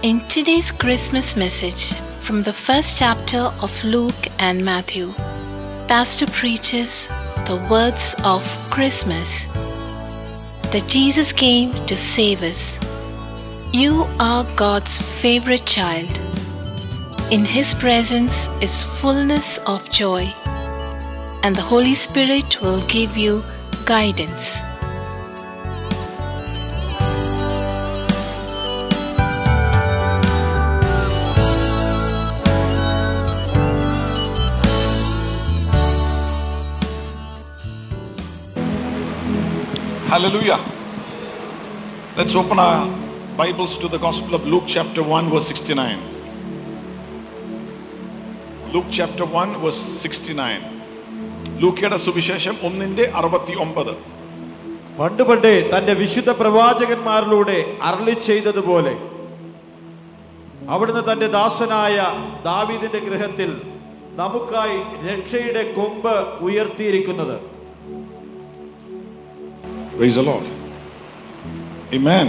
In today's Christmas message from the first chapter of Luke and Matthew, Pastor preaches the words of Christmas that Jesus came to save us. You are God's favorite child. In His presence is fullness of joy, and the Holy Spirit will give you guidance. Hallelujah. Let's open our Bibles to the Gospel of Luke, chapter 1, verse 69. Luke chapter 1, verse 69. ലൂക്കയുടെ സുവിശേഷം ഒന്നിന്റെ അറുപത്തി ഒമ്പത് പണ്ട് പണ്ടേ തന്റെ വിശുദ്ധ പ്രവാചകന്മാരിലൂടെ അരളി ചെയ്തതുപോലെ അവിടുന്ന് തന്റെ ദാസനായ ദാവീദിന്റെ ഗൃഹത്തിൽ നമുക്കായി രക്ഷയുടെ കൊമ്പ് ഉയർത്തിയിരിക്കുന്നത് Praise the Lord. Amen.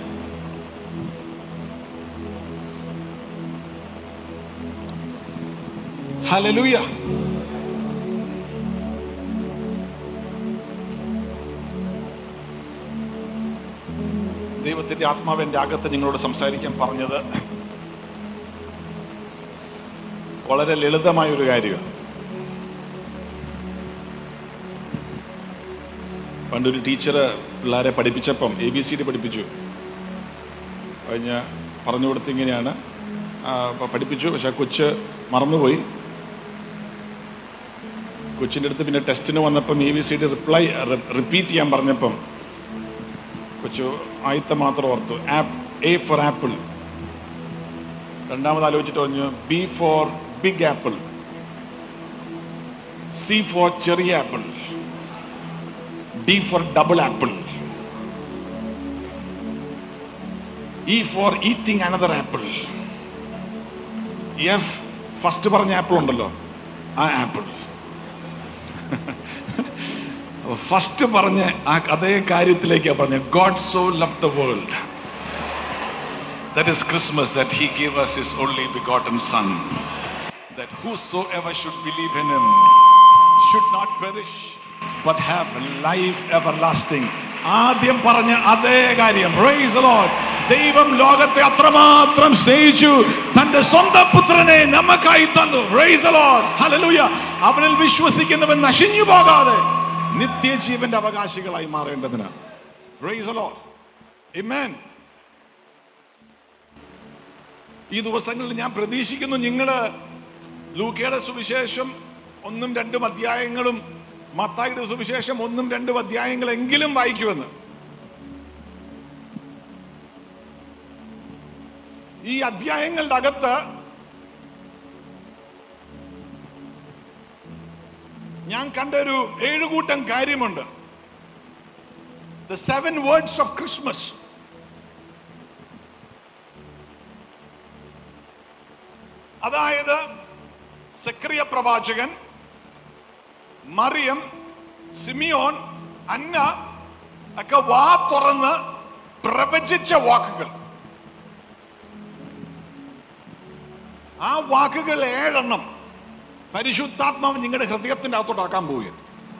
Hallelujah. ദൈവത്തിന്റെ ആത്മാവ് എൻ്റെ അകത്ത് നിങ്ങളോട് സംസാരിക്കാൻ പറഞ്ഞത് വളരെ ലളിതമായ ഒരു കാര്യമാണ് പണ്ടൊരു ടീച്ചർ പിള്ളേരെ പഠിപ്പിച്ചപ്പം എ ബി സി ഡി പഠിപ്പിച്ചു കഴിഞ്ഞ് പറഞ്ഞു കൊടുത്ത് ഇങ്ങനെയാണ് ആ, അപ്പൊ പഠിപ്പിച്ചു പക്ഷെ ആ കൊച്ച് മറന്നുപോയി കൊച്ചിൻ്റെ അടുത്ത് പിന്നെ ടെസ്റ്റിന് വന്നപ്പം A B C D reply repeat ചെയ്യാൻ പറഞ്ഞപ്പം കൊച്ചു ആദ്യത്തെ മാത്രം ഓർത്തു ആപ്പ് എ ഫോർ ആപ്പിൾ രണ്ടാമത് ആലോചിച്ചിട്ട് പറഞ്ഞു B for big apple C for ചെറിയ apple D for double apple. E for eating another apple. F first പറഞ്ഞ ആപ്പിൾ ഉണ്ടല്ലോ ആ ആപ്പിൾ ഫസ്റ്റ് പറഞ്ഞ ആ അതേ കാര്യത്തിലേക്കാ പറഞ്ഞ God so love the world that is Christmas that he give us his only begotten son that whosoever should believe in him should not perish but have life everlasting ആദ്യം പറഞ്ഞ അതേ കാര്യം Praise the Lord. ദൈവം ലോകത്തെ അത്രമാത്രം സ്നേഹിച്ചു തന്റെ സ്വന്തം പുത്രനെ നമുക്കായി തന്നു Praise the Lord. Hallelujah. അവനിൽ വിശ്വസിക്കുന്നവൻ നശിഞ്ഞു പോകാതെ നിത്യജീവന്റെ അവകാശികളായി മാറേണ്ടതിന് Praise the Lord. Amen. ഈ ദിവസങ്ങളിൽ ഞാൻ പ്രതീക്ഷിക്കുന്നു നിങ്ങള് ലൂക്കയുടെ സുവിശേഷം ഒന്നും രണ്ടും അധ്യായങ്ങളും മത്തായിയുടെ സുവിശേഷം ഒന്നും രണ്ടും അധ്യായങ്ങളെങ്കിലും വായിക്കുമെന്ന് ഈ അധ്യായങ്ങളുടെ അകത്ത് ഞാൻ കണ്ടൊരു ഏഴുകൂട്ടം കാര്യമുണ്ട് the seven words of Christmas അതായത് സക്രിയ പ്രവാചകൻ മറിയം സിമിയോൻ അന്ന ഒക്കെ വാ തുറന്ന് പ്രവചിച്ച വാക്കുകൾ ആ വാക്കുകൾ ഏഴെണ്ണം പരിശുദ്ധാത്മാവ് നിങ്ങളുടെ ഹൃദയത്തിന്റെ അകത്തോട്ടാക്കാൻ പോവുക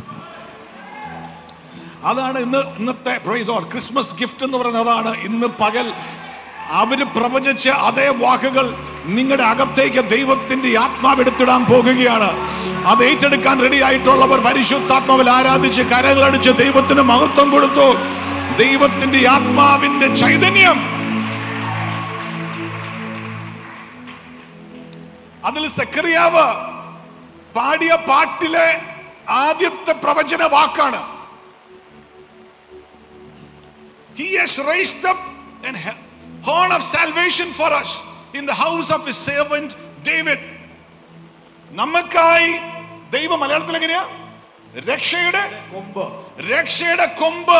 അതാണ് ഇന്ന് ഇന്നത്തെ പ്രൈസ് ഓൺ ക്രിസ്മസ് ഗിഫ്റ്റ് എന്ന് പറയുന്നത് അതാണ് ഇന്ന് പകൽ അവര് പ്രവചിച്ച അതേ വാക്കുകൾ നിങ്ങളുടെ അകത്തേക്ക് ദൈവത്തിന്റെ ആത്മാവെടുത്തിടാൻ പോകുകയാണ് അത് ഏറ്റെടുക്കാൻ റെഡി ആയിട്ടുള്ളവർ പരിശുദ്ധാത്മാവിൽ ആരാധിച്ച് കരകളടിച്ച് ദൈവത്തിന് മഹത്വം കൊടുത്തു ദൈവത്തിന്റെ ആത്മാവിന്റെ ചൈതന്യം അതിൽ സക്കറിയാവ് പാടിയ പാട്ടിലെ ആദ്യത്തെ പ്രവചന വാക്കാണ് He has raised up an he- horn of salvation for us in the house of his servant David. നമുക്കായി ദൈവം മലയാളത്തിൽ എങ്ങനെയാ രക്ഷയുടെ കൊമ്പ് രക്ഷയുടെ കൊമ്പ്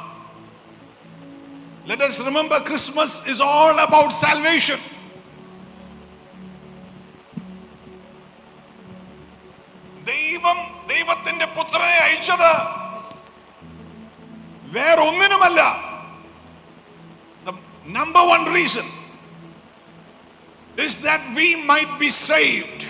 Let us remember Christmas is all about salvation. ദൈവം ദൈവത്തിന്റെ പുത്രനെ അയച്ചത് വേറൊന്നിനുമല്ല number one reason is that we might be saved.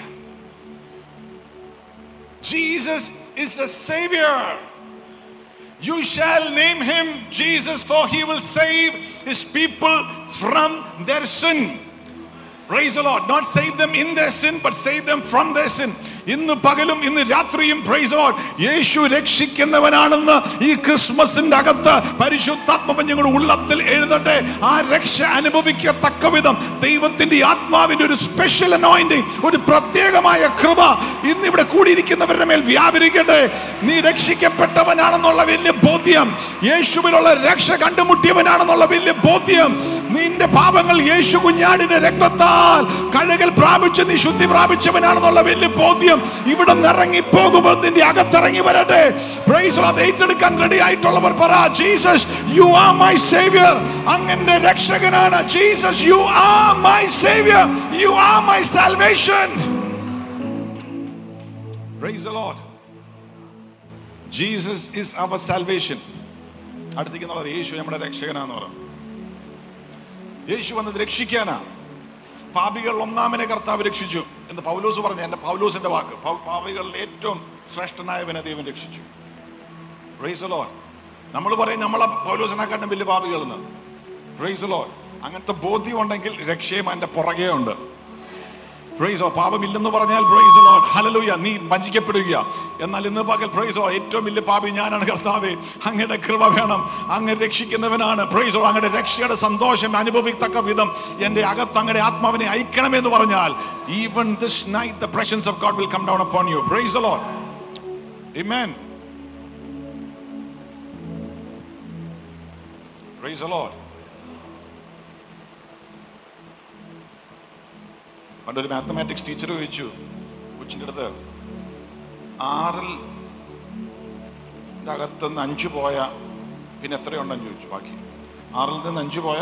Jesus is a savior. You shall name him Jesus, for he will save his people from their sin. Praise the Lord. Not save them in their sin, but save them from their sin. ഇന്ന് പകലും ഇന്ന് രാത്രിയും praise Lord യേശു രക്ഷിക്കുന്നവനാണെന്ന് ഈ ക്രിസ്മസിന്റെ അകത്ത് പരിശുദ്ധാത്മ ഞങ്ങളുടെ ഉള്ളത്തിൽ എഴുതട്ടെ ആ രക്ഷ അനുഭവിക്കത്തക്ക വിധം ദൈവത്തിന്റെ ഈ ആത്മാവിന്റെ ഒരു സ്പെഷ്യൽ അനോയിന്റിങ് ഒരു പ്രത്യേകമായ കൃപ ഇന്ന് ഇവിടെ കൂടിയിരിക്കുന്നവരുടെ മേൽ വ്യാപരിക്കട്ടെ നീ രക്ഷിക്കപ്പെട്ടവനാണെന്നുള്ള വലിയ ബോധ്യം യേശുവിലുള്ള രക്ഷ കണ്ടുമുട്ടിയവനാണെന്നുള്ള വലിയ ബോധ്യം നിന്റെ പാപങ്ങൾ യേശു കുഞ്ഞാടിന്റെ രക്തത്താൽ കഴുകൽ പ്രാപിച്ച് നീ ശുദ്ധി പ്രാപിച്ചവനാണെന്നുള്ള വലിയ ബോധ്യം ഇവിടെ നിന്ന് ഇറങ്ങി പോകുമ്പോൾ നിന്റെ അകത്തിറങ്ങി വരട്ടെ പ്രൈസ് അത് ഏറ്റെടുക്കാൻ റെഡി ആയിട്ടുള്ളവർ പറ Jesus you are my saviour അങ്ങനെ രക്ഷകനാണ് Jesus you are my saviour you are my salvation praise the Lord Jesus is our salvation അടുത്തേക്ക് എന്നുള്ളത് യേശു നമ്മുടെ രക്ഷകനാന്ന് പറയും യേശു വന്നത് രക്ഷിക്കാനാ പാപികൾ ഒന്നാമനെ കർത്താവ് രക്ഷിച്ചു എന്ന് പൗലോസ് പറഞ്ഞു എന്റെ പൗലോസിന്റെ വാക്ക് പൗ- പാപികളിൽ ഏറ്റവും ശ്രേഷ്ഠനായവനെ ദൈവം രക്ഷിച്ചു പ്രൈസ് ലോൺ നമ്മൾ പറയും നമ്മളെ പൗലോസിനെക്കാട്ടും വലിയ പാപികളെന്ന് പ്രൈസ് ലോൺ അങ്ങനത്തെ ബോധ്യം ഉണ്ടെങ്കിൽ രക്ഷയും അതിന്റെ പുറകെ ഉണ്ട് പ്രൈസോ പാപമില്ലെന്ന് പറഞ്ഞാൽ പ്രൈസ് ലോഡ് ഹലലുയ നീ വഞ്ചിക്കപ്പെടുക എന്നാൽ ഇന്ന് പകൽ പ്രൈസോ ഏറ്റവും വലിയ പാപി ഞാനാണ് കർത്താവേ അങ്ങയുടെ കൃപ വേണം അങ്ങ് രക്ഷിക്കുന്നവനാണ് പ്രൈസോ അങ്ങയുടെ രക്ഷയുടെ സന്തോഷം അനുഭവിക്കത്തക്ക വിധം എൻ്റെ അകത്ത് അങ്ങയുടെ ആത്മാവിനെ അയക്കണമെന്ന് പറഞ്ഞാൽ even this night the presence of God will come down upon you praise the lord amen praise the lord പണ്ടൊരു മാത്തമാറ്റിക്സ് ടീച്ചർ ചോദിച്ചു കൊച്ചിൻ്റെ അടുത്ത് ആറിൽ അകത്തുനിന്ന് അഞ്ച് പോയ പിന്നെ എത്രയുണ്ടെന്ന് ചോദിച്ചു ബാക്കി ആറിൽ നിന്ന് അഞ്ച് പോയ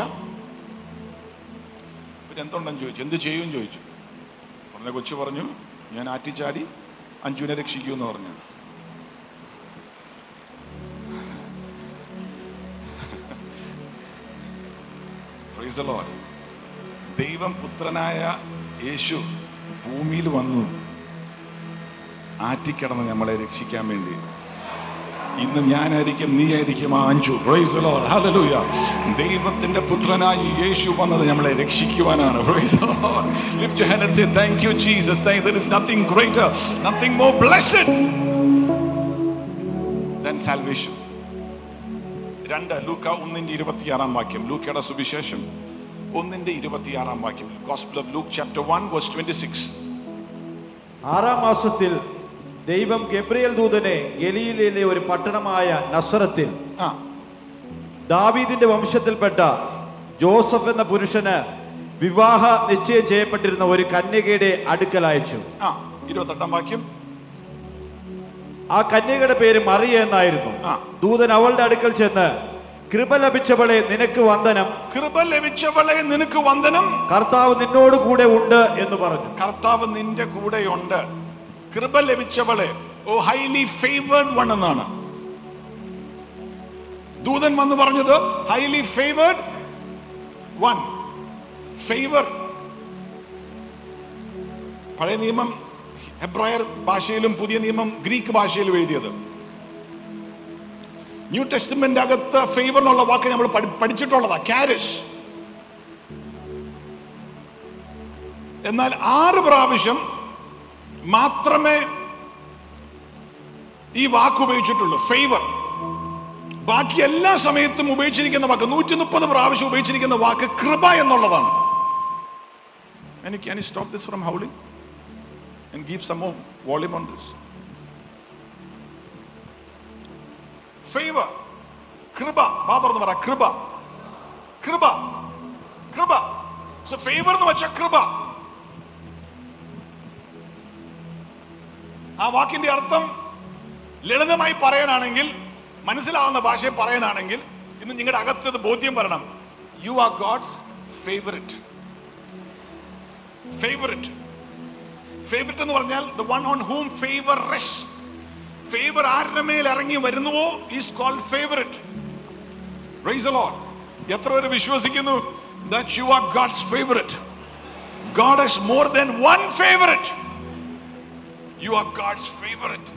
പിന്നെ എന്തുണ്ടെന്ന് ചോദിച്ചു എന്ത് ചെയ്യും ചോദിച്ചു പറഞ്ഞ കൊച്ചു പറഞ്ഞു ഞാൻ ആറ്റിച്ചാടി അഞ്ചുവിനെ രക്ഷിക്കൂ എന്ന് പറഞ്ഞു Praise the Lord. ദൈവം പുത്രനായ യേശു ഭൂമിയിൽ വന്നു ആറ്റിക്കിടന്ന് നമ്മളെ രക്ഷിക്കാൻ വേണ്ടി ഇന്ന് ഞാനായിരിക്കും നീ ആയിരിക്കും ആ അഞ്ചു Praise the Lord. Hallelujah. ദൈവത്തിന്റെ പുത്രനായി യേശു വന്നത് നമ്മളെ രക്ഷിക്കുവാനാണ് Praise the Lord. Lift your hand and say thank you Jesus. Thank there is nothing greater, nothing more blessed than salvation. രണ്ട് ലൂക്ക ഒന്നിന്റെ ഇരുപത്തിയാറാം വാക്യം ലൂക്കയുടെ സുവിശേഷം ഒന്നിന്റെ ഇരുപത്തിയാറാം വാക്യം gospel of Luke chapter one verse twenty six ആറാം മാസത്തിൽ ദൈവം ഗബ്രിയേൽ ദൂതനെ ഗലീലയിലെ ഒരു പട്ടണമായ നസറത്തിൽ ആ ദാവീദിന്റെ വംശത്തിൽപ്പെട്ട ജോസഫ് എന്ന പുരുഷന് വിവാഹ നിശ്ചയം ചെയ്യപ്പെട്ടിരുന്ന ഒരു കന്യകയുടെ അടുക്കൽ അയച്ചു ആ ഇരുപത്തെട്ടാം വാക്യം ആ കന്യകയുടെ പേര് മറിയ എന്നായിരുന്നു ആ. ദൂതൻ അവളുടെ അടുക്കൽ ചെന്ന് കൃപ ലഭിച്ചവളെ നിനക്ക് വന്ദനം കൃപ ലഭിച്ചവളെ നിനക്ക് വന്ദനം കർത്താവ് നിന്നോട് കൂടെ ഉണ്ട് എന്ന് പറഞ്ഞു കർത്താവ് നിന്റെ കൂടെയുണ്ട് കൃപ ലഭിച്ചവളെ ഓ ഹൈലി ഫേവേർഡ് വൺ എന്നാണ് ദൂതൻ വന്ന് പറഞ്ഞത് ഹൈലി ഫേവേർഡ് വൺ ഫേവർ പഴയ നിയമം ഹെബ്രായർ ഭാഷയിലും പുതിയ നിയമം ഗ്രീക്ക് ഭാഷയിലും എഴുതിയത് ന്യൂ ടെസ്റ്റ്മെന്റ് അകത്ത് ഫേവർ എന്നുള്ള വാക്ക് നമ്മൾ പഠി- പഠിച്ചിട്ടുള്ളതാ ക്യാരിഷ് എന്നാൽ ആറ് പ്രാവശ്യം മാത്രമേ ഈ വാക്ക് ഉപയോഗിച്ചിട്ടുള്ളൂ ഫേവർ ബാക്കി എല്ലാ സമയത്തും ഉപയോഗിച്ചിരിക്കുന്ന വാക്ക് നൂറ്റി മുപ്പത് പ്രാവശ്യം ഉപയോഗിച്ചിരിക്കുന്ന വാക്ക് കൃപ എന്നുള്ളതാണ് എനിക്ക് can you stop this from howling and give some more volume on this favour കൃപ വാ തുറന്ന് പറ കൃപ കൃപ കൃപ സോ ഫേവർ എന്ന് വെച്ചാൽ കൃപ ആ വാക്കിന്റെ അർത്ഥം ലളിതമായി പറയാനാണെങ്കിൽ മനസ്സിലാവുന്ന ഭാഷയിൽ പറയാനാണെങ്കിൽ ഇന്ന് നിങ്ങളുടെ അകത്തത് ബോധ്യം പറയണം you are God's favourite favourite favourite എന്ന് പറഞ്ഞാൽ the one on whom favour rest favour ആരുടെ മേൽ ഇറങ്ങി വരുന്നുവോ is called favourite praise Lord എത്ര പേര് വിശ്വസിക്കുന്നു that you are God's favourite God has more than one favorite. You are God's favorite.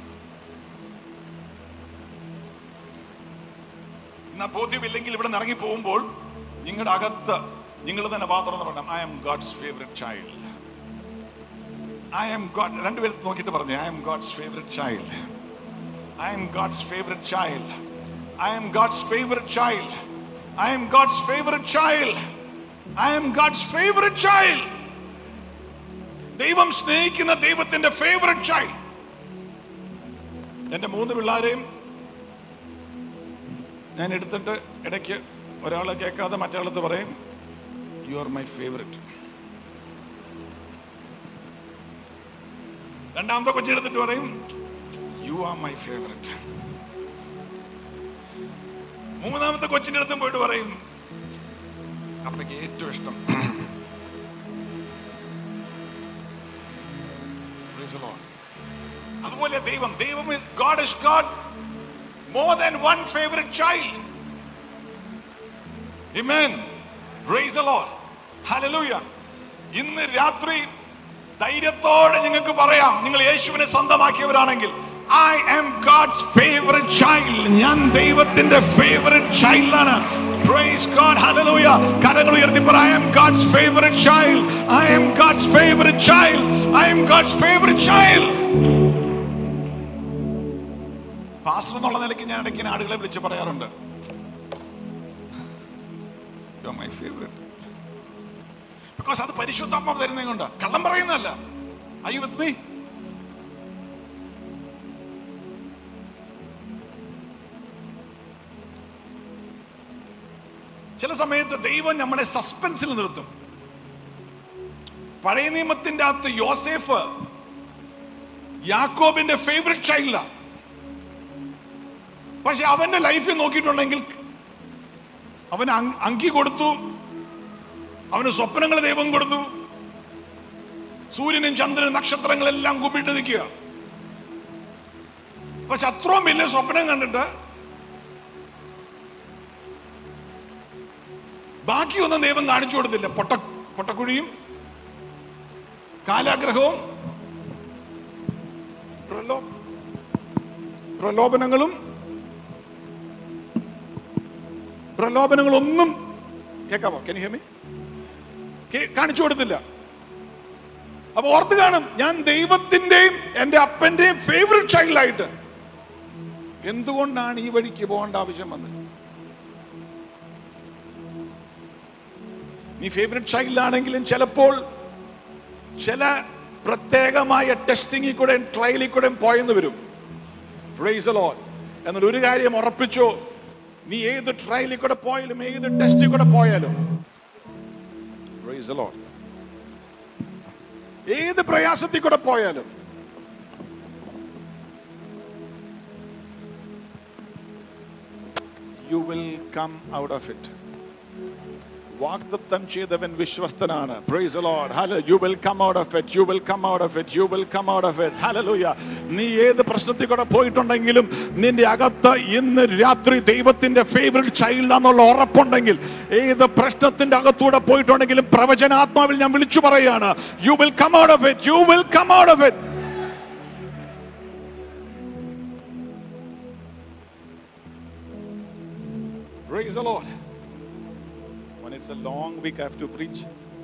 എന്നാ ബോധ്യമില്ലെങ്കിൽ ഇവിടെ നിന്ന് ഇറങ്ങി പോകുമ്പോൾ നിങ്ങളുടെ അകത്ത് നിങ്ങൾ തന്നെ പാത്രം പറയണം I am God's favourite child I am God രണ്ടുപേരും നോക്കിയിട്ട് പറഞ്ഞു I am God's favourite child I am God's favourite child I am God's favourite child I am God's favourite child I am God's favourite child ദൈവം സ്നേഹിക്കുന്ന ദൈവത്തിന്റെ favourite child എന്റെ മൂന്ന് പിള്ളേരെയും ഞാൻ എടുത്തിട്ട് ഇടയ്ക്ക് ഒരാളെ കേൾക്കാതെ മറ്റാളത്ത് പറയും യു ആർ മൈ ഫേവറേറ്റ് രണ്ടാമത്തെ കൊച്ചെടുത്തിട്ട് പറയും യു ആർ മൈ ഫേവറേറ്റ് മൂന്നാമത്തെ കൊച്ചിന്റെ അടുത്തും പോയിട്ട് പറയും അപ്പയ്ക്ക് ഏറ്റവും ഇഷ്ടം Praise the Lord. അതുപോലെ ദൈവം ദൈവം God is God more than one favourite child Amen. Praise the Lord. Hallelujah. ഇന്ന് രാത്രി ധൈര്യത്തോടെ നിങ്ങൾക്ക് പറയാം നിങ്ങൾ യേശുവിനെ സ്വന്തമാക്കിയവരാണെങ്കിൽ I am God's favourite child ഞാൻ ദൈവത്തിന്റെ ഫേവറേറ്റ് ചൈൽഡാണ് Praise God, hallelujah. കരങ്ങൾ ഉയർത്തി പറ I am God's favorite child. I am God's favorite child. I am God's favorite child. Pastor എന്നുള്ള നിലയ്ക്ക് ഞാൻ ഇടയ്ക്ക് ഇങ്ങനെ ആളുകളെ വിളിച്ച് പറയാറുണ്ട് You are my favorite. Because അത് പരിശുദ്ധാത്മ തരുന്നത് കൊണ്ട് കള്ളം പറയുന്നതല്ല Are you with me? ചില സമയത്ത് ദൈവം നമ്മളെ സസ്പെൻസിൽ നിർത്തും പഴയ നിയമത്തിന്റെ അകത്ത് യോസേഫ് യാക്കോബിന്റെ ഫേവറേറ്റ് ചൈൽഡാ പക്ഷെ അവന്റെ ലൈഫിൽ നോക്കിയിട്ടുണ്ടെങ്കിൽ അവന് അങ്- അങ്കി കൊടുത്തു അവന് സ്വപ്നങ്ങൾ ദൈവം കൊടുത്തു സൂര്യനും ചന്ദ്രനും നക്ഷത്രങ്ങളെല്ലാം കുപ്പിട്ട് നിൽക്കുക പക്ഷെ അത്രയും വലിയ സ്വപ്നം കണ്ടിട്ട് ബാക്കിയൊന്നും ദൈവം കാണിച്ചു കൊടുത്തില്ല പൊട്ട പൊട്ടക്കുഴിയും കാലാഗ്രഹവും പ്രലോ പ്രലോഭനങ്ങളും പ്രലോഭനങ്ങളൊന്നും കേൾക്കാമോ കെനി ഹെമി കാണിച്ചു കൊടുത്തില്ല അപ്പൊ ഓർത്ത് കാണും ഞാൻ ദൈവത്തിന്റെയും എന്റെ അപ്പന്റെയും ഫേവറേറ്റ് ചൈൽഡായിട്ട് എന്തുകൊണ്ടാണ് ഈ വഴിക്ക് പോകേണ്ട ആവശ്യം വന്നത് നീ ഫേവറേറ്റ് ചൈൽഡ് ആണെങ്കിലും ചിലപ്പോൾ ചില പ്രത്യേകമായ ടെസ്റ്റിങ്ങിൽ കൂടെ ട്രയലിൽ കൂടെ പോയെന്ന് വരും പ്രൈസ് ലോൺ എന്നാൽ ഒരു കാര്യം ഉറപ്പിച്ചോ നീ ഏത് ട്രയലിൽ കൂടെ പോയാലും ഏത് ടെസ്റ്റിൽ കൂടെ പോയാലും പ്രൈസ് ലോൺ ഏത് പ്രയാസത്തിൽ കൂടെ പോയാലും you will come out of it വാഗ്ദത്തം ചെയ്തവൻ വിശ്വസ്തനാണ് പ്രൈസ് ലോർഡ് ഹല you will come out of it you will come out of it you will come out of it hallelujah നീ ഏത് പ്രശ്നത്തിൽ കൂടെ പോയിട്ടുണ്ടെങ്കിലും നിന്റെ അകത്ത് ഇന്ന് രാത്രി ദൈവത്തിന്റെ ഫേവറേറ്റ് ചൈൽഡ് എന്നുള്ള ഉറപ്പുണ്ടെങ്കിൽ ഏത് പ്രശ്നത്തിന്റെ അകത്തൂടെ പോയിട്ടുണ്ടെങ്കിലും പ്രവചനാത്മാവിൽ ഞാൻ വിളിച്ചു പറയാണ് you will come out of it you will come out of it Praise the Lord. When it's a long week, I have to preach.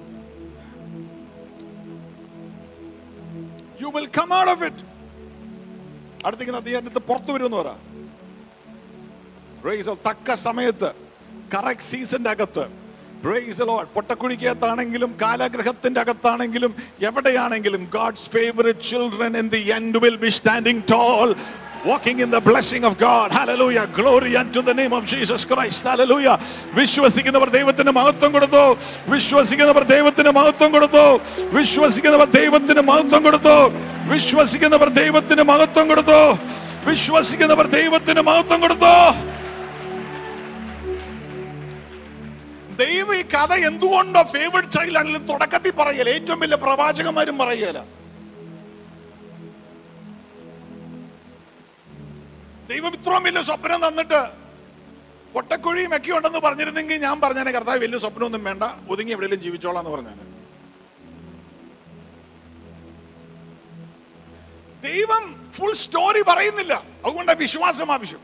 You will come out of it. അടുത്തേക്ക് അദ്ദേഹത്തെ പുറത്തു വരുമെന്ന് പറ Praise the Lord. തക്ക സമയത്ത് correct സീസന്റെ അകത്ത് Praise the Lord. പൊട്ടക്കുഴിക്കകത്താണെങ്കിലും കാലാഗ്രഹത്തിന്റെ അകത്താണെങ്കിലും എവിടെയാണെങ്കിലും God's favourite children in the end will be standing tall walking in the blessing of God. Hallelujah. Glory unto the name of Jesus Christ. Hallelujah. വിശ്വസിക്കുന്നവർ ദൈവത്തിന് മഹത്വം കൊടുത്തു വിശ്വസിക്കുന്നവർ ദൈവത്തിന് മഹത്വം കൊടുത്തു വിശ്വസിക്കുന്നവർ ദൈവത്തിന് മഹത്വം കൊടുത്തു വിശ്വസിക്കുന്നവർ ദൈവത്തിന് മഹത്വം കൊടുത്തു വിശ്വസിക്കുന്നവർ ദൈവത്തിന് മഹത്വം കൊടുത്തു ദൈവം ഈ കഥ എന്തുകൊണ്ടോ ഫേവറേറ്റ് ചൈൽഡ് ആണെങ്കിലും തുടക്കത്തിൽ പറയല ഏറ്റവും വലിയ പ്രവാചകന്മാരും പറയല ദൈവം ഇത്രയും വലിയ സ്വപ്നം തന്നിട്ട് പൊട്ടക്കുഴിയും ഒക്കെ ഉണ്ടെന്ന് പറഞ്ഞിരുന്നെങ്കിൽ ഞാൻ പറഞ്ഞേനെ കർത്താവ് വലിയ സ്വപ്നമൊന്നും വേണ്ട ഒതുങ്ങി എവിടെയെങ്കിലും ജീവിച്ചോളാം എന്ന് പറഞ്ഞാണ് ദൈവം ഫുൾ സ്റ്റോറി പറയുന്നില്ല അതുകൊണ്ട് വിശ്വാസം ആവശ്യം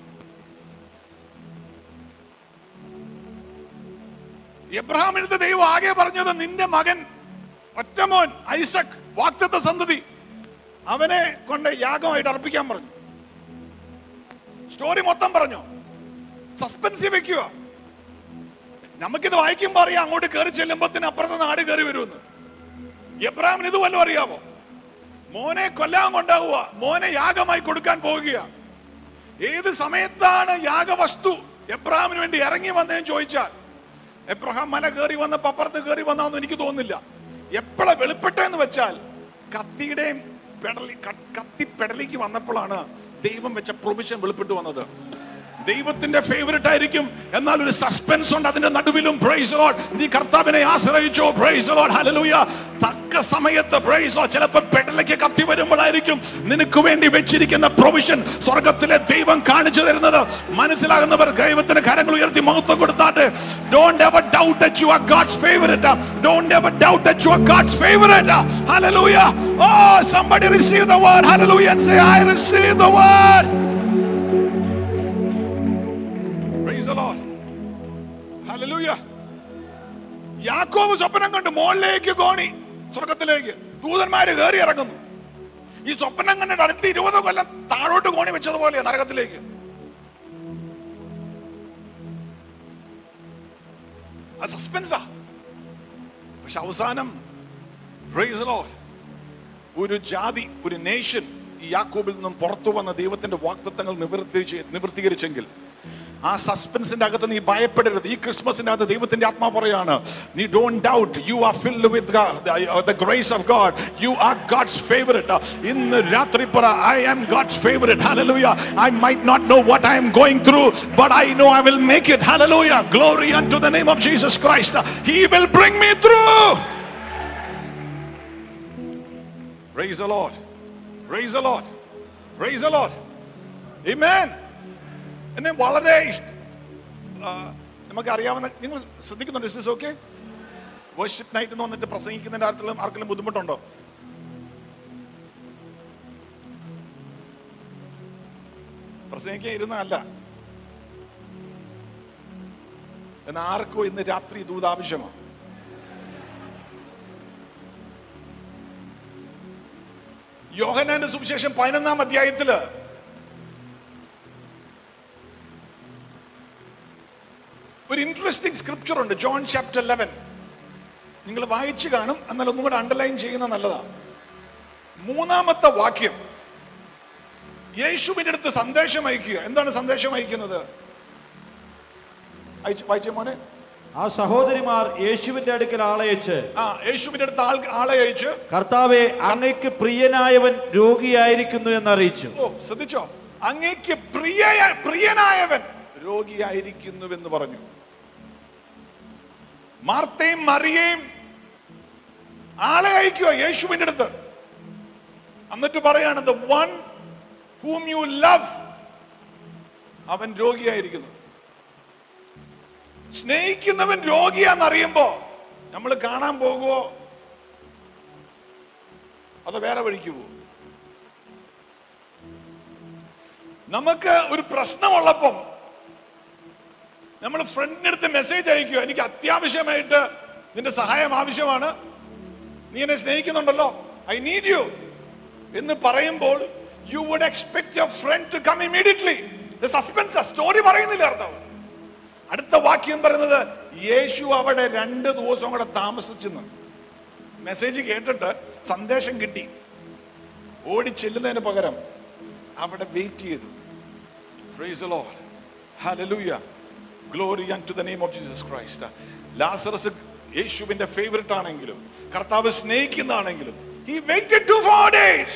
എബ്രഹാമിനടുത്ത് ദൈവം ആകെ പറഞ്ഞത് നിന്റെ മകൻ ഒറ്റമോൻ ഐസക് വാക്തത്വ സന്തതി അവനെ കൊണ്ട് യാഗമായിട്ട് അർപ്പിക്കാൻ പറഞ്ഞു സ്റ്റോറി മൊത്തം പറഞ്ഞു സസ്പെൻസീവ് വെക്കുക നമുക്കിത് വായിക്കുമ്പോൾ അറിയാം അങ്ങോട്ട് കയറി ചെല്ലുമ്പത്തിന് അപ്പുറത്ത് നാട് കയറി വരുമെന്ന് എബ്രാഹിമിന് ഇത് വല്ലതും അറിയാമോ മോനെ കൊല്ലാൻ കൊണ്ടാവുക മോനെ യാഗമായി കൊടുക്കാൻ പോവുക ഏത് സമയത്താണ് യാഗവസ്തു എബ്രാഹിമിന് വേണ്ടി ഇറങ്ങി വന്നതെന്ന് ചോദിച്ചാൽ എബ്രഹാം മല കയറി വന്നപ്പോ അപ്പുറത്ത് കയറി വന്നാന്ന് എനിക്ക് തോന്നുന്നില്ല എപ്പോഴാ വെളിപ്പെട്ടെന്ന് വെച്ചാൽ കത്തിയുടെയും പെടലി ക- കത്തി പെടലിക്ക് വന്നപ്പോഴാണ് ദൈവം വെച്ച പ്രൊവിഷൻ വെളിപ്പെട്ടു വന്നത് ദൈവത്തിന്റെ ഫേവറേറ്റ് ആയിരിക്കും എന്നാൽ ഒരു സസ്പെൻസ് ഉണ്ട് അതിന്റെ നടുവിലും പ്രൈസ് ലോഡ് നീ കർത്താവിനെ ആശ്രയിച്ചോ പ്രൈസ് ലോഡ് ഹല്ലേലൂയ തക്ക സമയത്ത് പ്രൈസ് ലോഡ് ചിലപ്പോൾ പെടലേക്ക് കത്തി വരുമ്പോഴായിരിക്കും നിനക്ക് വേണ്ടി വെച്ചിരിക്കുന്ന പ്രൊവിഷൻ സ്വർഗത്തിലെ ദൈവം കാണിച്ചു തരുന്നത് മനസ്സിലാകുന്നവർ ദൈവത്തിന് കരങ്ങൾ ഉയർത്തി മഹത്വം കൊടുത്താട്ട് don't ever doubt that you are God's favourite don't ever doubt that you are God's favourite hallelujah oh somebody receive the word hallelujah and say i receive the word Praise the Lord. Hallelujah. യാക്കോബ് സ്വപ്നം കണ്ടു മുകളിലേക്ക് കോണി സ്വർഗത്തിലേക്ക് ദൂതന്മാര് കയറി ഇറങ്ങുന്നു ഈ സ്വപ്നം കണ്ടിട്ട് അടുത്ത ഇരുപത് കൊല്ലം താഴോട്ട് കോണി വെച്ചതുപോലെ നരകത്തിലേക്ക് അത് സസ്പെൻസാ പക്ഷെ അവസാനം praise the Lord. ഒരു ജാതി ഒരു നേഷൻ ഈ യാക്കോബിൽ നിന്നും പുറത്തു വന്ന ദൈവത്തിന്റെ വാക്തത്വങ്ങൾ നിവർത്തിച്ച് നിവർത്തീകരിച്ചെങ്കിൽ ആ സസ്പെൻസിന്റെ അകത്ത് നീ ഭയപ്പെടരുത് ഈ ക്രിസ്മസിന്റെ അകത്ത് ദൈവത്തിന്റെ ആത്മാ പറയാണ് നീ don't doubt you are filled with the grace of God you are God's favourite ഇന്ന് രാത്രി പറ I am God's favourite hallelujah I might not know what I am going through but I know I will make it hallelujah glory unto the name of Jesus Christ he will bring me through Praise the Lord. Praise the Lord. Praise the Lord. Amen. എന്നെ വളരെ ഇഷ്ട ആ, നമുക്കറിയാവുന്ന നിങ്ങൾ ശ്രദ്ധിക്കുന്നുണ്ട് is this okay worship night എന്ന് വന്നിട്ട് പ്രസംഗിക്കുന്നതിന്റെ ആർക്കെങ്കിലും ആർക്കെങ്കിലും ബുദ്ധിമുട്ടുണ്ടോ പ്രസംഗിക്കാൻ ഇരുന്നല്ല എന്നാൽ ആർക്കോ ഇന്ന് രാത്രി ദൂത് ആവശ്യമാണ് യോഹനാന്റെ സുവിശേഷം പതിനൊന്നാം അധ്യായത്തില് ഒരു ഇൻട്രസ്റ്റിംഗ് സ്ക്രിപ്ചർ ഉണ്ട് ജോൺ ചാപ്റ്റർ ലെവൻ നിങ്ങൾ വായിച്ചു കാണും എന്നാൽ ഒന്നും കൂടെ അണ്ടർലൈൻ ചെയ്യുന്ന നല്ലതാ മൂന്നാമത്തെ വാക്യം യേശുവിന്റെ അടുത്ത് സന്ദേശം അയക്കുക എന്താണ് സന്ദേശം അയക്കുന്നത് അയച്ചു വായിച്ച മോനെ ആ സഹോദരിമാർ യേശുവിന്റെ അടുക്കൽ ആളയച്ച് ആ യേശുവിന്റെ അടുത്ത് ആൾ ആളെ അയച്ച് കർത്താവെ അങ്ങയ്ക്ക് പ്രിയനായവൻ രോഗിയായിരിക്കുന്നു എന്നറിയിച്ചു ഓ ശ്രദ്ധിച്ചോ അങ്ങേക്ക് പ്രിയ പ്രിയനായവൻ രോഗിയായിരിക്കുന്നുവെന്ന് പറഞ്ഞു മാർത്തയും മറിയയും ആളെ അയക്കുക യേശുവിന്റെ അടുത്ത് എന്നിട്ട് പറയാണ് the one whom you love അവൻ രോഗിയായിരിക്കുന്നു സ്നേഹിക്കുന്നവൻ രോഗിയാന്നറിയുമ്പോ നമ്മൾ കാണാൻ പോകുമോ അത് വേറെ വഴിക്ക് പോകും നമുക്ക് ഒരു പ്രശ്നമുള്ളപ്പം നമ്മൾ ഫ്രണ്ടിന്റെ അടുത്ത് മെസ്സേജ് അയക്കുക എനിക്ക് അത്യാവശ്യമായിട്ട് നിന്റെ സഹായം ആവശ്യമാണ് നീ എന്നെ സ്നേഹിക്കുന്നുണ്ടല്ലോ ഐ നീഡ് യു എന്ന് പറയുമ്പോൾ you would expect your friend to come immediately suspense story പറയുന്നില്ല അർത്ഥം അടുത്ത വാക്യം പറയുന്നത് യേശു അവിടെ രണ്ട് ദിവസം കൂടെ താമസിച്ചെന്ന് മെസ്സേജ് കേട്ടിട്ട് സന്ദേശം കിട്ടി ഓടി ചെല്ലുന്നതിന് പകരം അവിടെ വെയിറ്റ് ചെയ്തു Praise the Lord. Hallelujah. Glory unto the name of Jesus Christ. Lazarus യേശുവിന്റെ ഫേവററ്റ് ആണെങ്കിലും കർത്താവ് സ്നേഹിക്കുന്നതാണെങ്കിലും he waited two four days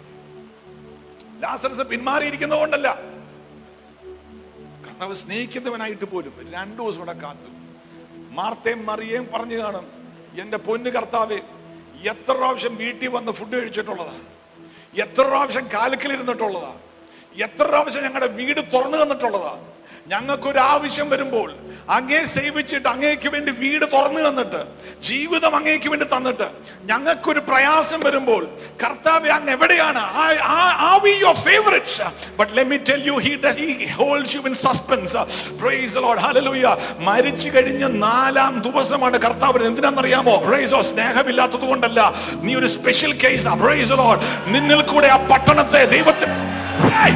Lazarus പിന്മാറിയിരിക്കുന്നത് കൊണ്ടല്ല കർത്താവ് സ്നേഹിക്കുന്നവനായിട്ട് പോലും രണ്ടു ദിവസം കൂടെ കാത്തു മാർത്തയും മറിയേയും പറഞ്ഞു കാണും എന്റെ പൊന്ന് കർത്താവ് എത്ര പ്രാവശ്യം വീട്ടിൽ വന്ന് ഫുഡ് കഴിച്ചിട്ടുള്ളതാ എത്ര പ്രാവശ്യം കാലക്കിലിരുന്നിട്ടുള്ളതാ എത്ര പ്രാവശ്യം ഞങ്ങളുടെ വീട് തുറന്നു തന്നിട്ടുള്ളതാ ഞങ്ങൾക്കൊരു ആവശ്യം വരുമ്പോൾ അങ്ങേ സേവിച്ചിട്ട് അങ്ങേക്ക് വേണ്ടി വീട് തുറന്നു തന്നിട്ട് ജീവിതം അങ്ങേക്ക് വേണ്ടി തന്നിട്ട് ഞങ്ങൾക്കൊരു പ്രയാസം വരുമ്പോൾ കർത്താവ് അങ്ങ് എവിടെയാണ് are we your favorites but let me tell you he does, he holds you in suspense praise the lord hallelujah മരിച്ചു കഴിഞ്ഞ നാലാം ദിവസമാണ് കർത്താവ് എന്തിനാണെന്നറിയാമോ പ്രൈസോ സ്നേഹമില്ലാത്തത് കൊണ്ടല്ല നീ ഒരു സ്പെഷ്യൽ കേസ് പ്രൈസ് ലോഡ് നിന്നിൽ കൂടെ ആ പട്ടണത്തെ ദൈവത്തിന് Hey!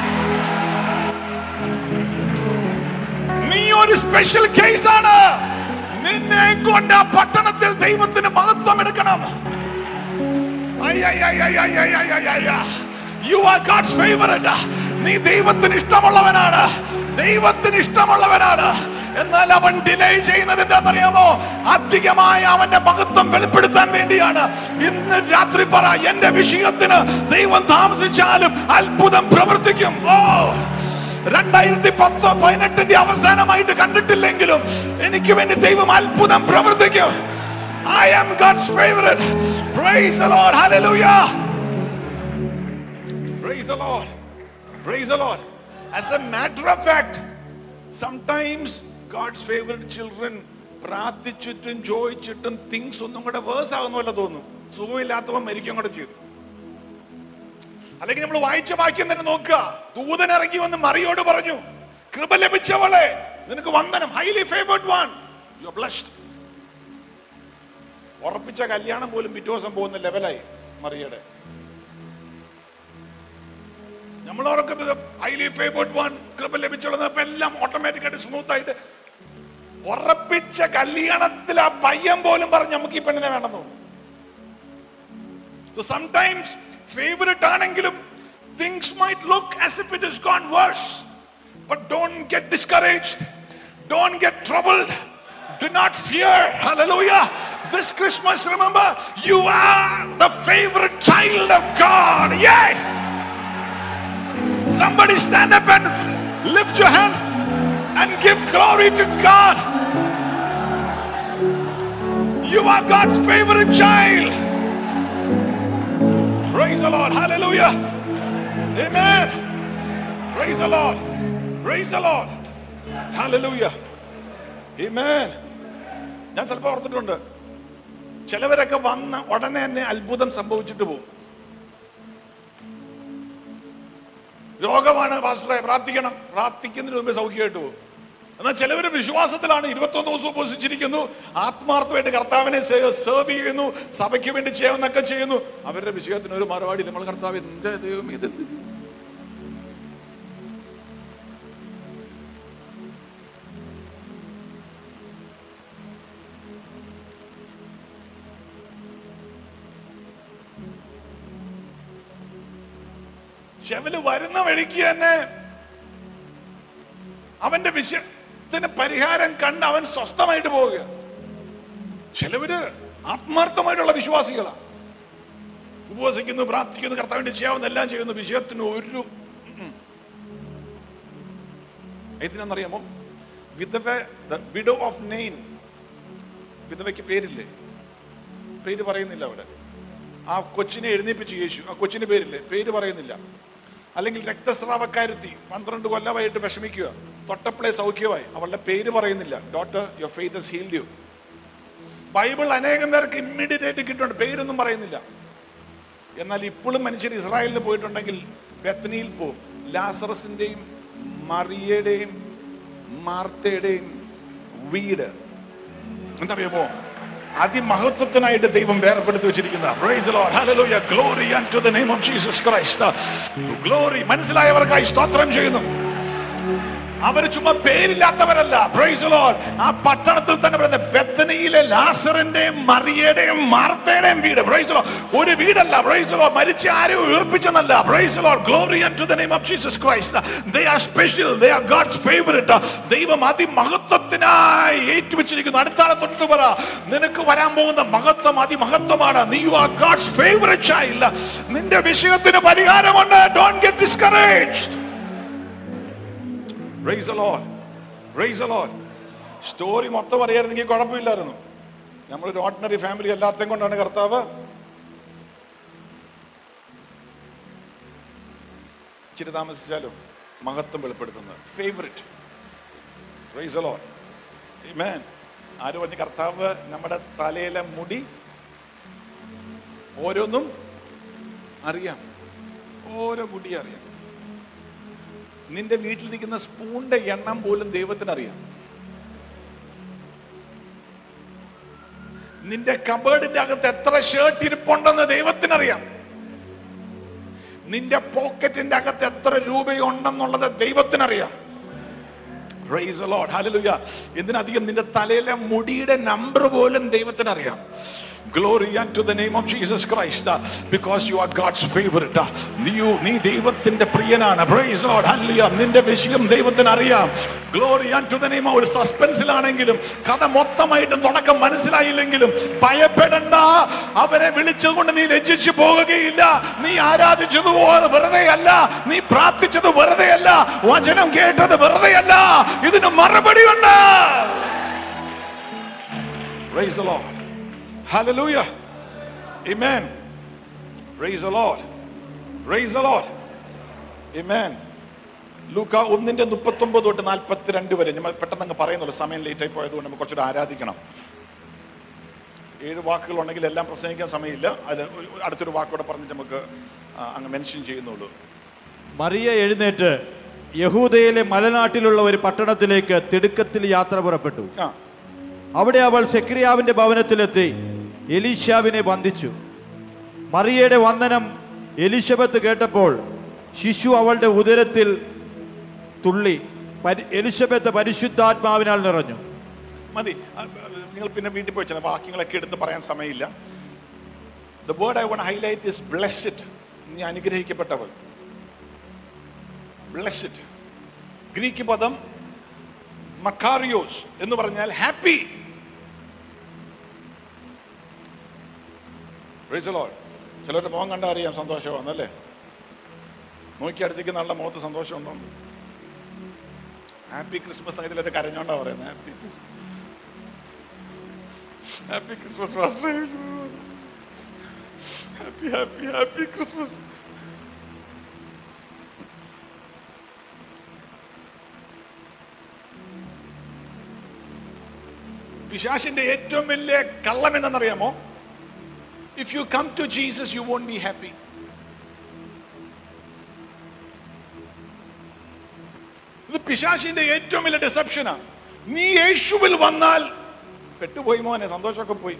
നീ ഒരു സ്പെഷ്യൽ കേസ് ആണ് നിന്നെ കൊണ്ട് ആ പട്ടണത്തിൽ ദൈവത്തിന് മഹത്വം എടുക്കണം യു ആർ ഗാഡ്സ് ഫേവറേറ്റ് നീ ദൈവത്തിന് ഇഷ്ടമുള്ളവനാണ് ദൈവത്തിന് ഇഷ്ടമുള്ളവനാണ് എന്നാൽ അവൻ ഡിലേ ചെയ്യുന്നത് എന്താണെന്നറിയാമോ അധികമായ അവന്റെ മഹത്വം വെളിപ്പെടുത്താൻ വേണ്ടിയാണ് ഇന്ന് രാത്രി പറ എന്റെ വിഷയത്തിന് ദൈവം താമസിച്ചാലും അത്ഭുതം പ്രവർത്തിക്കും ഓ രണ്ടായിരത്തി പത്ത് പതിനെട്ടിന്റെ അവസാനമായിട്ട് കണ്ടിട്ടില്ലെങ്കിലും എനിക്ക് വേണ്ടി ദൈവം അത്ഭുതം പ്രവർത്തിക്കും I am God's favorite. Praise the Lord. Hallelujah. Praise the Lord. Praise the Lord. As a matter of fact, sometimes God's favorite children പ്രാർത്ഥിച്ചിട്ടും ചോദിച്ചിട്ടും തിങ്സ് ഒന്നും കൂടെ വേഴ്സ് ആകുന്ന പോലെ തോന്നും സുഖമില്ലാത്തവൻ മരിക്കും കൂടെ ചെയ്തു അല്ലെങ്കിൽ നമ്മൾ വായിച്ച വാക്യം തന്നെ നോക്കുക ദൂതൻ ഇറങ്ങി വന്ന് മറിയോട് പറഞ്ഞു കൃപ ലഭിച്ചവളെ നിനക്ക് വന്ദനം highly favoured one you are blessed ഉറപ്പിച്ച കല്യാണം പോലും പിറ്റേ ദിവസം പോകുന്ന ലെവലായി മറിയയുടെ നമ്മളോടൊക്കെ ഹൈലി ഫേവേർഡ് വൺ കൃപ ലഭിച്ചുള്ളത് അപ്പൊ എല്ലാം ഓട്ടോമാറ്റിക് ആയിട്ട് സ്മൂത്ത് ആയിട്ട് ഉറപ്പിച്ച കല്യാണത്തിൽ ആ പയ്യൻ പോലും പറഞ്ഞു നമുക്ക് ഈ പെണ്ണിനെ വേണമെന്ന് തോന്നുന്നു So sometimes favorite ആണെങ്കിലും things might look as if it has gone worse. But don't get discouraged. Don't get troubled. Do not fear. Hallelujah. This Christmas, remember, you are the favorite child of God. Yay! Somebody stand up and lift your hands and give glory to God. You are God's favorite child. Praise the Lord. Hallelujah. Amen. Praise the Lord. Praise the Lord. Hallelujah. Amen. ഞാൻ ചിലപ്പോൾ ഓർത്തിട്ടുണ്ട് ചിലവരൊക്കെ വന്ന ഉടനെ തന്നെ അത്ഭുതം സംഭവിച്ചിട്ട് പോകും രോഗമാണ് പാസ്റ്ററെ പ്രാർത്ഥിക്കണം പ്രാർത്ഥിക്കുന്നതിന് മുമ്പേ സൗഖ്യമായിട്ട് പോകും എന്നാൽ ചിലവർ വിശ്വാസത്തിലാണ് ഇരുപത്തൊന്ന് ദിവസം ഉപസിച്ചിരിക്കുന്നു ആത്മാർത്ഥമായിട്ട് കർത്താവിനെ സേവ് ചെയ്യുന്നു സഭയ്ക്ക് വേണ്ടി ചെയ്യുന്നൊക്കെ ചെയ്യുന്നു അവരുടെ വിഷയത്തിന് ഒരു മറുപടി നമ്മൾ കർത്താവ് എന്റെ ദൈവം ഇത് ചെവല് വരുന്ന വഴിക്ക് തന്നെ അവന്റെ വിഷയത്തിന് പരിഹാരം കണ്ട് അവൻ സ്വസ്ഥമായിട്ട് പോവുക ചിലവര് ആത്മാർത്ഥമായിട്ടുള്ള വിശ്വാസികളാ ഉപവസിക്കുന്നു പ്രാർത്ഥിക്കുന്നു കർത്താവിന്റെ ചെയ്യാവുന്ന എല്ലാം ചെയ്യുന്നു വിഷയത്തിന് ഒരു എന്തിനാണെന്നറിയാമോ വിധവ വിഡോ ഓഫ് നെയിൻ വിധവയ്ക്ക് പേരില്ലേ പേര് പറയുന്നില്ല അവിടെ ആ കൊച്ചിനെ എഴുന്നേപ്പിച്ച് യേശു ആ കൊച്ചിന്റെ പേരില്ലേ പേര് പറയുന്നില്ല അല്ലെങ്കിൽ രക്തസ്രാവക്കാരുത്തി പന്ത്രണ്ട് കൊല്ലമായിട്ട് വിഷമിക്കുക തൊട്ടപ്പളെ സൗഖ്യമായി അവളുടെ പേര് പറയുന്നില്ല doctor your faith healed you Bible അനേകം പേർക്ക് ഇമ്മീഡിയറ്റ് ആയിട്ട് കിട്ടുന്നുണ്ട് പേരൊന്നും പറയുന്നില്ല എന്നാൽ ഇപ്പോഴും മനുഷ്യർ ഇസ്രായേലിൽ പോയിട്ടുണ്ടെങ്കിൽ ബെത്തനിയിൽ പോവും ലാസറസിന്റെയും മറിയയുടെയും മാർത്തയുടെയും വീട് എന്താ പറയുമോ അതിമഹത്വത്തിനായിട്ട് ദൈവം വേർപ്പെടുത്തി വെച്ചിരിക്കുന്ന Praise the Lord. Hallelujah. Glory unto the name of Jesus Christ. Glory. മനസ്സിലായവർക്കായി സ്തോത്രം ചെയ്യുന്നു അവർ ചുമ്മാ പേരില്ലാത്തവരല്ല പ്രൈസ് ലോഡ് ആ പട്ടണത്തിൽ തന്നെ പറയുന്ന ബെത്തനിയിലെ ലാസറിന്റെയും മറിയയുടെയും മാർത്തയുടെയും വീട് പ്രൈസ് ലോഡ് ഒരു വീടല്ല പ്രൈസ് ലോഡ് മരിച്ച ആരെയും ഉയർപ്പിച്ചെന്നല്ല praise Lord glory to the name of Jesus Christ they are special they are God's favourite ദൈവം അതിമഹത്വത്തിനായി ഏറ്റുവെച്ചിരിക്കുന്നു അടുത്താളെ തൊട്ട് പറ നിനക്ക് വരാൻ പോകുന്ന മഹത്വം അതിമഹത്വമാണ് നീ you are God's favourite child നിന്റെ വിഷയത്തിന് പരിഹാരമുണ്ട് don't get discouraged Praise the Lord. Praise the Lord. Story മൊത്തം അറിയായിരുന്നെങ്കിൽ കുഴപ്പമില്ലായിരുന്നു നമ്മളൊരു ഓർഡിനറി ഫാമിലി അല്ലാത്തതും കൊണ്ടാണ് കർത്താവ് ഇച്ചിരി താമസിച്ചാലും മഹത്വം വെളിപ്പെടുത്തുന്നത് favourite Praise the Lord. Amen. ആര് പറഞ്ഞു കർത്താവ് നമ്മുടെ തലയിലെ മുടി ഓരോന്നും അറിയാം ഓരോ മുടി അറിയാം നിന്റെ വീട്ടിലിരിക്കുന്ന സ്പൂണിന്റെ എണ്ണം പോലും ദൈവത്തിന് അറിയാം നിന്റെ കബേർഡിന്റെ അകത്ത് എത്ര ഷർട്ട് ഇരിപ്പുണ്ടെന്ന് ദൈവത്തിനറിയാം നിന്റെ പോക്കറ്റിന്റെ അകത്ത് എത്ര രൂപയുണ്ടെന്നുള്ളത് ദൈവത്തിനറിയാം Praise the Lord. Hallelujah. എന്തിനധികം നിന്റെ തലയിലെ മുടിയുടെ നമ്പർ പോലും ദൈവത്തിനറിയാം Glory unto the name of Jesus Christ uh, because you are God's favorite. uh, നീ നീ ദൈവത്തിന്റെ പ്രിയനാണ് Praise the Lord. Hallelujah. നിന്റെ വിഷയം ദൈവത്തിന് അറിയാം Glory unto the name of ഒരു സസ്പെൻസിലാണെങ്കിലും കഥ മൊത്തമായിട്ട് തുടക്കം മനസ്സിലായില്ലെങ്കിലും ഭയപ്പെടണ്ട അവരെ വിളിച്ചുകൊണ്ട് നീ ലജ്ജിച്ചു പോകുകയില്ല നീ ആരാധിച്ചത് വെറുതെ അല്ല നീ പ്രാർത്ഥിച്ചത് വെറുതെ അല്ല വചനം കേട്ടത് വെറുതെ അല്ല ഇതിന് മറുപടിയുണ്ട് Praise the Lord. Hallelujah. Amen. Praise the Lord. Praise the Lord. Amen. ലൂക്ക ഒന്നിന്റെ മുപ്പത്തൊമ്പത് തൊട്ട് നാൽപ്പത്തിരണ്ട് വരെ നമ്മൾ പെട്ടെന്ന് അങ്ങ് പറയുന്നുള്ളൂ സമയം ലേറ്റ് ആയി പോയതുകൊണ്ട് നമുക്ക് കുറച്ചുകൂടെ ആരാധിക്കണം ഏഴ് വാക്കുകൾ ഉണ്ടെങ്കിൽ എല്ലാം പ്രസംഗിക്കാൻ സമയമില്ല അത് ഒരു- അടുത്തൊരു വാക്കോടെ പറഞ്ഞിട്ട് നമുക്ക് ആ, അങ്ങ് മെൻഷൻ ചെയ്യുന്നുള്ളൂ മറിയ എഴുന്നേറ്റ് യഹൂദയിലെ മലനാട്ടിലുള്ള ഒരു പട്ടണത്തിലേക്ക് തിടുക്കത്തിൽ യാത്ര പുറപ്പെട്ടു ആ അവിടെ അവൾ സെക്രിയാവിന്റെ ഭവനത്തിലെത്തി എലീശാവിനെ വന്ദിച്ചു മറിയയുടെ വന്ദനം എലിശബത്ത് കേട്ടപ്പോൾ ശിശു അവളുടെ ഉദരത്തിൽ തുള്ളി പരി- എലിശബത്ത് പരിശുദ്ധാത്മാവിനാൽ നിറഞ്ഞു മതി ആ, നിങ്ങൾ പിന്നെ വീട്ടിൽ പോയി ചെന്ന വാക്യങ്ങളൊക്കെ എടുത്ത് പറയാൻ സമയമില്ല the word I want highlight is blessed നീ അനുഗ്രഹിക്കപ്പെട്ടവൾ ബ്ലെസ്ഡ് ഗ്രീക്ക് പദം മക്കാറിയോസ് എന്ന് പറഞ്ഞാൽ ഹാപ്പി ചിലരുടെ മുഖം കണ്ടാൽ അറിയാം സന്തോഷമാണെന്നല്ലേ നോക്കി അടുത്തേക്ക് നല്ല മുഖത്ത് സന്തോഷമുണ്ടോ ഹാപ്പി ക്രിസ്മസ് എന്നൊക്കെ ചിലർ കരഞ്ഞോണ്ടാ പറയുന്നത് happy happy Christmas pastor happy happy happy Christmas പിശാശിന്റെ ഏറ്റവും വലിയ കള്ളം എന്തെന്നറിയാമോ if you come to Jesus you won't be happy ഇത് പിശാശിന്റെ ഏറ്റവും വലിയ ഡിസപ്ഷനാ നീ യേശുവിൽ വന്നാൽ പെട്ടുപോയി മോനെ സന്തോഷമൊക്കെ പോയി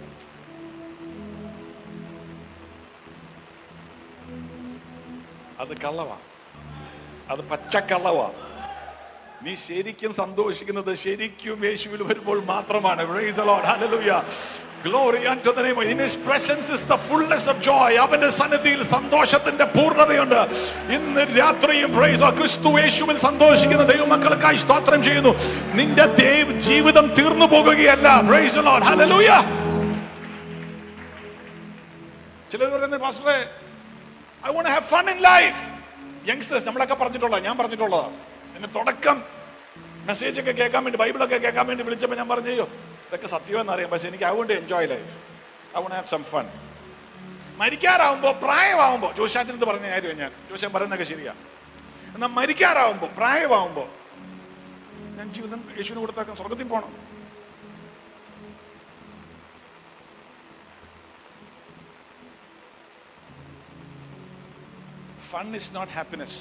അത് കള്ളവാ അത് പച്ചക്കള്ളവാ നീ ശരിക്കും സന്തോഷിക്കുന്നത് ശരിക്കും യേശുവിൽ വരുമ്പോൾ മാത്രമാണ് Praise the Lord. Hallelujah. Glory unto the name of In his presence is the fullness of joy. അവന്റെ സന്നിധിയിൽ സന്തോഷത്തിന്റെ പൂർണ്ണതയുണ്ട് ഇന്ന് രാത്രിയും പ്രൈസ് ക്രിസ്തു യേശുവിൽ സന്തോഷിക്കുന്ന ദൈവമക്കൾക്കായി സ്തോത്രം ചെയ്യുന്നു നിന്റെ ദൈവ ജീവിതം തീർന്നു പോകുകയല്ല Praise the Lord. Hallelujah. ചിലർ പറയുന്നത് പാസ്റ്ററെ I want have fun in life youngsters നമ്മളൊക്കെ പറഞ്ഞിട്ടുള്ള ഞാൻ പറഞ്ഞിട്ടുള്ളതാണ് എന്നെ തുടക്കം മെസ്സേജ് ഒക്കെ കേൾക്കാൻ വേണ്ടി ബൈബിളൊക്കെ കേൾക്കാൻ വേണ്ടി വിളിച്ചപ്പോൾ ഞാൻ പറഞ്ഞു അയ്യോ ഇതൊക്കെ സത്യമെന്ന് അറിയാം പക്ഷെ എനിക്ക് I want enjoy life I want have some fun മരിക്കാറാവുമ്പോൾ പ്രായമാവുമ്പോൾ ജോശാത്തിനടുത്ത് പറഞ്ഞ കാര്യം ഞാൻ ജോശാൻ പറയുന്നതൊക്കെ ശരിയാ എന്നാൽ മരിക്കാറാവുമ്പോൾ പ്രായമാവുമ്പോൾ ഞാൻ ജീവിതം യേശുവിന് കൊടുത്താക്കാൻ സ്വർഗത്തിൽ പോകണം ഫൺ ഇസ് നോട്ട് ഹാപ്പിനെസ്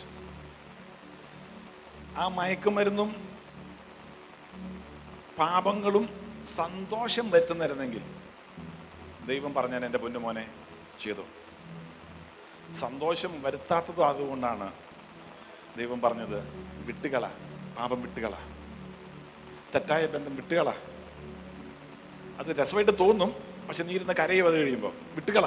ആ മയക്കുമരുന്നും പാപങ്ങളും സന്തോഷം വരുത്തുന്നിരുന്നെങ്കിൽ ദൈവം പറഞ്ഞാൽ എൻ്റെ പൊന്നുമോനെ ചെയ്തു സന്തോഷം വരുത്താത്തതും അതുകൊണ്ടാണ് ദൈവം പറഞ്ഞത് വിട്ടുകള പാപം വിട്ടുകള തെറ്റായ ബന്ധം വിട്ടുകള അത് രസമായിട്ട് തോന്നും പക്ഷെ നീ ഇരുന്ന് കരയും അത് കഴിയുമ്പോൾ വിട്ടുകള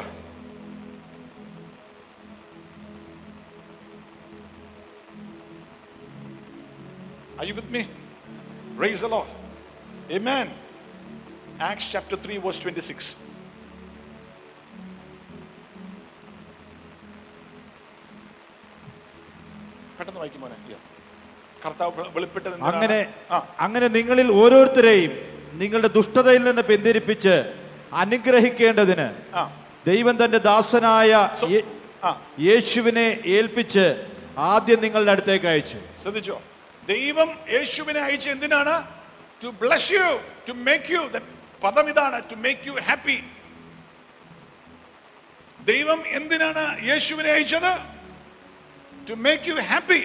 Are you with me? Praise the Lord. Amen. Acts chapter 3, verse 26. പെട്ടെന്ന് വായിക്കും മോനെ Yeah. കർത്താവ് വെ- വെളിപ്പെട്ടത് എന്തിനാണ്? അങ്ങനെ ആ അങ്ങനെ നിങ്ങളിൽ ഓരോരുത്തരെയും നിങ്ങളുടെ ദുഷ്ടതയിൽ നിന്ന് പിന്തിരിപ്പിച്ച് അനുഗ്രഹിക്കേണ്ടതിന് ആ ദൈവം തന്റെ ദാസനായ So- യേ- ആ യേശുവിനെ ഏൽപ്പിച്ച് ആദ്യം നിങ്ങളുടെ അടുത്തേക്ക് അയച്ചു ശ്രദ്ധിച്ചോ ദൈവം യേശുവിനെ അയച്ച എന്തിനാണ് to bless you to make you പദം ഇതാണ് ടു മേക്ക് യു ഹാപ്പി ദൈവം എന്തിനാണ് യേശുവിനെ അയച്ചത് to make you happy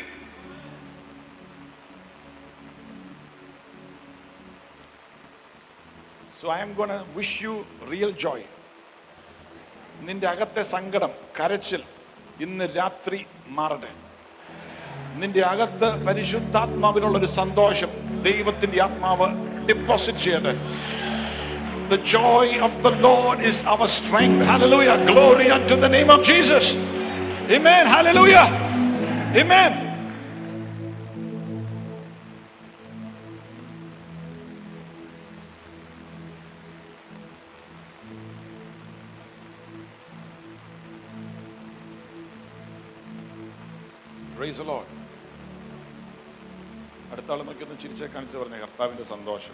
so I am gonna wish you real joy നിന്റെ അകത്തെ സങ്കടം കരച്ചിൽ ഇന്ന് രാത്രി മാറട്ടെ നിന്റെ അകത്ത് പരിശുദ്ധാത്മാവിനുള്ള ഒരു സന്തോഷം ദൈവത്തിന്റെ ആത്മാവ് ഡിപ്പോസിറ്റ് ചെയ്യട്ടെ The joy of the Lord is our strength. Hallelujah. Glory unto the name of Jesus. Amen. Hallelujah. Amen. Praise the Lord. അടുത്ത ആൾ നോക്കി ഒന്ന് ചിരിച്ചേ കാണിച്ചു പറഞ്ഞ കർത്താവിന്റെ സന്തോഷം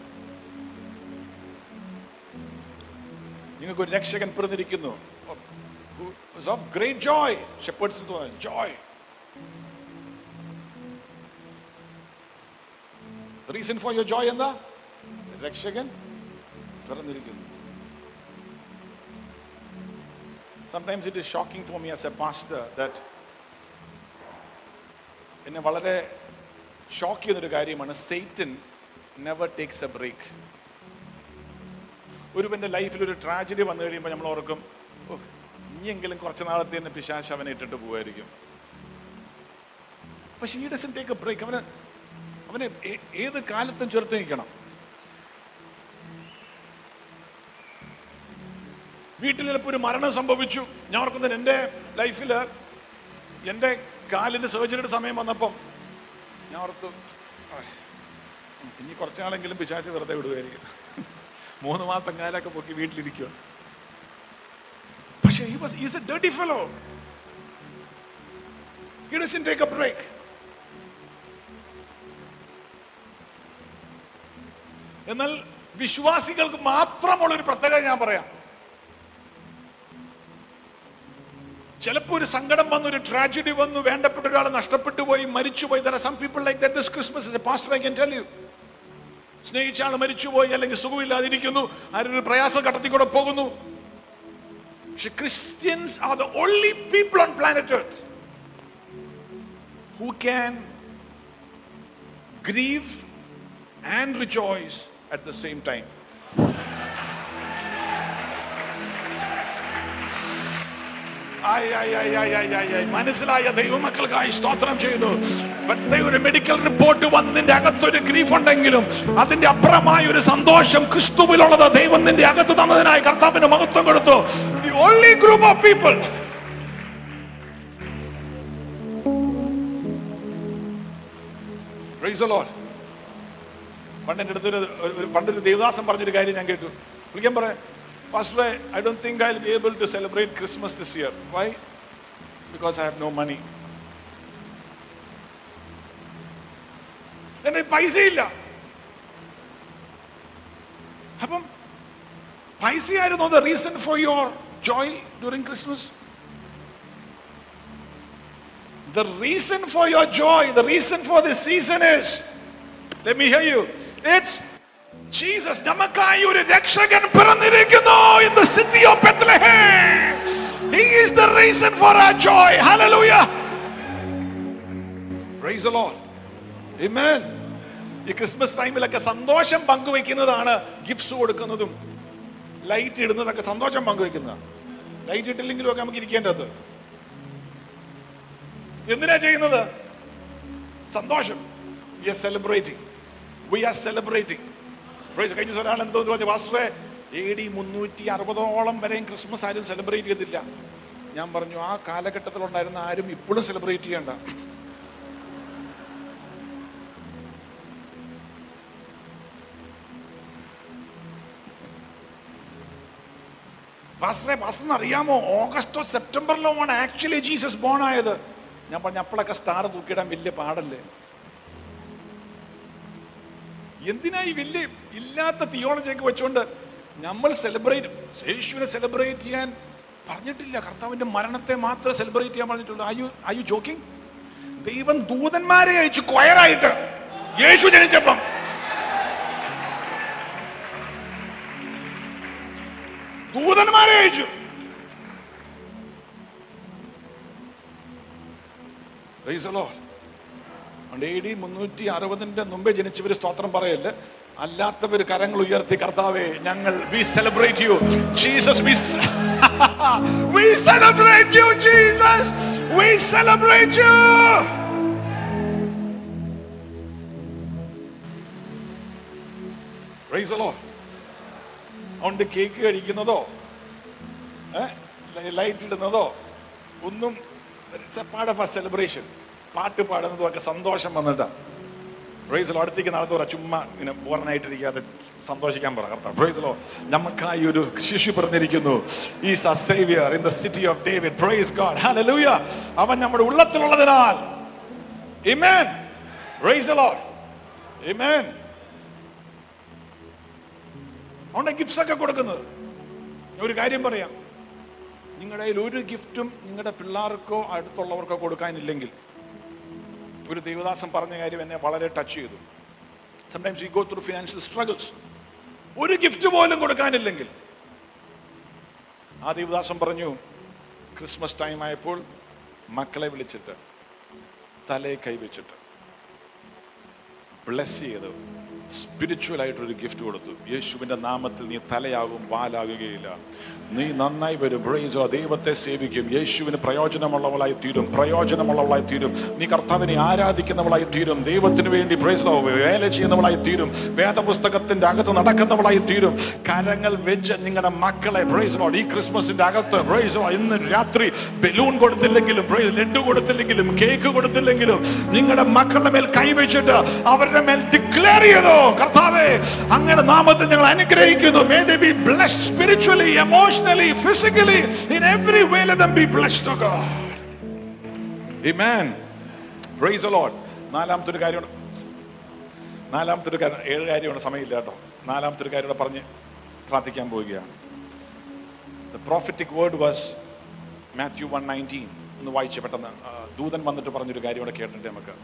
നിങ്ങൾക്ക് ഒരു രക്ഷകൻ പിറന്നിരിക്കുന്നു ഓഫ് ഗ്രേറ്റ് ജോയ് ഷെപ്പേഴ്സിന് തോന്നുന്നു joy reason for your joy എന്താ രക്ഷകൻ പിറന്നിരിക്കുന്നു sometimes it is shocking for me as a pastor that എന്നെ വളരെ ഷോക്ക് ചെയ്യുന്നൊരു കാര്യമാണ് Satan never takes a break ഒരുവന്റെ ലൈഫിൽ ഒരു ട്രാജഡി വന്നു കഴിയുമ്പോൾ നമ്മൾ ഓർക്കും "ഓ, ഇനിയെങ്കിലും കുറച്ച് നാളത്തെ തന്നെ പിശാശ് അവനെ ഇട്ടിട്ട് പോവായിരിക്കും പക്ഷെ ഈ ഡസൻ ടേക്ക് എ ബ്രേക്ക് അവന് അവനെ ഏ- ഏത് കാലത്തും ചെറുത്ത് നിൽക്കണം വീട്ടിൽ ചിലപ്പോൾ ഒരു മരണം സംഭവിച്ചു ഞാൻ ഓർക്കുന്നത് എൻ്റെ ലൈഫിൽ എൻ്റെ കാലിൻ്റെ സർജറിയുടെ സമയം വന്നപ്പം ഞാൻ ഓർത്തു "ആ, ഇനി കുറച്ച് നാളെങ്കിലും പിശാച് വെറുതെ വിടുമായിരിക്കും മൂന്ന് മാസം കാലൊക്കെ പൊക്കി വീട്ടിലിരിക്കുക പക്ഷേ he was he's a dirty fellow he doesn't take a break എന്നാൽ വിശ്വാസികൾക്ക് മാത്രമുള്ള ഒരു പ്രത്യേകത ഞാൻ പറയാം ചിലപ്പോ ഒരു സങ്കടം വന്നു ഒരു ട്രാജഡി വന്നു വേണ്ടപ്പെട്ട ഒരാൾ നഷ്ടപ്പെട്ടു പോയി മരിച്ചുപോയി there are some people like that this Christmas is a pastor I can tell you സ്നേഹിച്ച ആൾ മരിച്ചുപോയി അല്ലെങ്കിൽ സുഖമില്ലാതിരിക്കുന്നു ആരൊരു പ്രയാസ ഘട്ടത്തിൽ കൂടെ പോകുന്നു പക്ഷെ Christians are the only people on planet earth who can grieve and rejoice at the same time ആയ് ആയ് ആയ് ആയ് ആയ് ആയ് ആയ്. മനസ്സിലായ ദൈവമക്കൾക്കായി സ്തോത്രം ചെയ്തു പക്ഷേ ഒരു മെഡിക്കൽ റിപ്പോർട്ട് വന്നതിന്റെ അകത്തൊരു ഗ്രീഫ് ഉണ്ടെങ്കിലും അതിന്റെ അപ്പുറമായ ഒരു സന്തോഷം ക്രിസ്തുവിലുള്ളത് ദൈവം നിന്റെ അകത്ത് തന്നതിനായി കർത്താവിന് മഹത്വം കൊടുത്തു the only group of people പണ്ട് എൻ്റെ അടുത്തൊരു ഒരു- ഒരു പണ്ടൊരു ദേവദാസൻ പറഞ്ഞൊരു കാര്യം ഞാൻ കേട്ടു വിളിക്കാൻ പറയാം പാസ്റ്ററെ I don't think I be able to celebrate Christmas this year why because I have no money എന്റെ പൈസയില്ല അപ്പം പൈസയായിരുന്നു the reason for your joy during Christmas The reason for your joy, the reason for this season is, let me hear you. It's Jesus. നമുക്കായി ഒരു രക്ഷകൻ പിറന്നിരിക്കുന്നു in the city of Bethlehem. He is the reason for our joy. Hallelujah. Praise the Lord. Amen. ഈ Christmas ടൈമിലൊക്കെ സന്തോഷം പങ്കുവെക്കുന്നതാണ് gifts കൊടുക്കുന്നതും light ഇടുന്നതൊക്കെ സന്തോഷം പങ്കുവെക്കുന്നതാണ് light ഇട്ടില്ലെങ്കിലും ഒക്കെ നമുക്ക് ഇരിക്കേണ്ടത് എന്തിനാ ചെയ്യുന്നത് സന്തോഷം we are celebrating we are celebrating കഴിഞ്ഞ ദിവസം ഒരാൾ എന്തോ പറഞ്ഞു പാസ്റ്ററെ എ ഡി മുന്നൂറ്റി അറുപതോളം വരെയും ക്രിസ്മസ് ആരും സെലിബ്രേറ്റ് ചെയ്തില്ല ഞാൻ പറഞ്ഞു ആ കാലഘട്ടത്തിലുണ്ടായിരുന്ന ആരും ഇപ്പോഴും സെലിബ്രേറ്റ് ചെയ്യണ്ട പാസ്റ്ററെ പാസ്റ്ററിന് അറിയാമോ ഓഗസ്റ്റോ സെപ്റ്റംബറിലോ ആണ് ആക്ച്വലി ജീസസ് ബോൺ ആയത് ഞാൻ പറഞ്ഞ അപ്പോഴൊക്കെ സ്റ്റാർ തൂക്കിയിടാൻ വലിയ പാടല്ലേ എന്തിനാ ഈ വലിയ ഇല്ലാത്ത തിയോളജിയൊക്കെ വെച്ചുകൊണ്ട് നമ്മൾ സെലിബ്രേറ്റ് യേശുവിനെ സെലിബ്രേറ്റ് ചെയ്യാൻ പറഞ്ഞിട്ടില്ല കർത്താവിന്റെ മരണത്തെ മാത്രമേ സെലിബ്രേറ്റ് ചെയ്യാൻ പറഞ്ഞിട്ടുള്ളൂ ആയു ആയു ജോക്കിംഗ് ദൈവം ദൂതന്മാരെ അയച്ചു കൊയറായിട്ട് യേശു ജനിച്ചപ്പം Praise the Lord. അതുകൊണ്ട് എ ഡി മുന്നൂറ്റി അറുപതിന്റെ മുമ്പേ ജനിച്ചവർ സ്തോത്രം പറയല്ല അല്ലാത്തവർ കരങ്ങൾ ഉയർത്തി കർത്താവേ ഞങ്ങൾ we celebrate you Jesus we we celebrate you Jesus we celebrate you praise the Lord. അതുകൊണ്ട് കേക്ക് കഴിക്കുന്നതോ ലൈറ്റ് ഇടുന്നതോ ഒന്നും പാർട്ട് ഓഫ് എ സെലിബ്രേഷൻ പാട്ട് പാടുന്നതും ഒക്കെ സന്തോഷം വന്നിട്ടാ പ്രൈസിലോ അടുത്തേക്ക് നടന്നു പറ ചുമ്മാ ഇങ്ങനെ ബോറനായിട്ടിരിക്കാതെ സന്തോഷിക്കാൻ പറ കർത്താവ് പ്രൈസിലോ നമുക്കായി ഒരു ശിശു പറഞ്ഞിരിക്കുന്നു ഈ saviour in the city of David praise God hallelujah അവൻ നമ്മുടെ ഉള്ളത്തിലുള്ളതിനാൽ Amen. Praise the Lord. Amen. അതുകൊണ്ട് ഗിഫ്റ്റ്സ് ഒക്കെ കൊടുക്കുന്നത് ഞാൻ ഒരു കാര്യം പറയാം നിങ്ങളുടെ കയ്യിൽ ഒരു ഗിഫ്റ്റും നിങ്ങളുടെ പിള്ളേർക്കോ അടുത്തുള്ളവർക്കോ കൊടുക്കാനില്ലെങ്കിൽ ഒരു ദൈവദാസൻ പറഞ്ഞ കാര്യം എന്നെ വളരെ ടച്ച് ചെയ്തു sometimes you go through financial struggles ഒരു ഗിഫ്റ്റ് പോലും കൊടുക്കാനില്ലെങ്കിൽ ആ ദൈവദാസൻ പറഞ്ഞു ക്രിസ്മസ് ടൈം ആയപ്പോൾ മക്കളെ വിളിച്ചിട്ട് തലയെ കൈവച്ചിട്ട് ബ്ലെസ് ചെയ്ത് സ്പിരിച്വൽ ആയിട്ടൊരു ഗിഫ്റ്റ് കൊടുത്തു യേശുവിന്റെ നാമത്തിൽ നീ തലയാകും പാലാകുകയില്ല നീ നന്നായി വരും പ്രൈസ് ദൈവത്തെ ദൈവത്തെ സേവിക്കും യേശുവിന് പ്രയോജനമുള്ളവളായി തീരും പ്രയോജനമുള്ളവളായി തീരും നീ കർത്താവിനെ ആരാധിക്കുന്നവളായി തീരും ദൈവത്തിന് വേണ്ടി പ്രൈസ് വേല ചെയ്യുന്നവളായി തീരും വേദപുസ്തകത്തിന്റെ അകത്ത് നടക്കുന്നവളായി തീരും കരങ്ങൾ വെച്ച് നിങ്ങളുടെ മക്കളെ പ്രൈസ് ലോഡ് ഈ ക്രിസ്മസിന്റെ അകത്ത് പ്രൈസ് ഇന്ന് രാത്രി ബലൂൺ കൊടുത്തില്ലെങ്കിലും പ്രൈസ് ലഡു കൊടുത്തില്ലെങ്കിലും കേക്ക് കൊടുത്തില്ലെങ്കിലും നിങ്ങളുടെ മക്കളുടെ മേൽ കൈവച്ചിട്ട് അവരുടെ മേൽ ഡിക്ലെയർ ചെയ്തോ കർത്താവേ അങ്ങയുടെ നാമത്തിൽ ഞങ്ങൾ അനുഗ്രഹിക്കുന്നു may they be blessed spiritually emotionally physically in every way let them be blessed oh God amen praise the Lord നാലാമത്തെ ഒരു കാര്യമാണ് നാലാമത്തെ ഒരു കാര്യം ഏഴ് കാര്യമാണ് സമയമില്ല കേട്ടോ നാലാമത്തെ ഒരു കാര്യം കൂടെ പറഞ്ഞ് പ്രാർത്ഥിക്കാൻ പോവുകയാണ് the prophetic word was Matthew one nineteen ഒന്ന് വായിച്ച പെട്ടെന്ന് ആ, ദൂതൻ വന്നിട്ട് പറഞ്ഞൊരു കാര്യം കൂടെ കേട്ടിട്ട് നമുക്ക്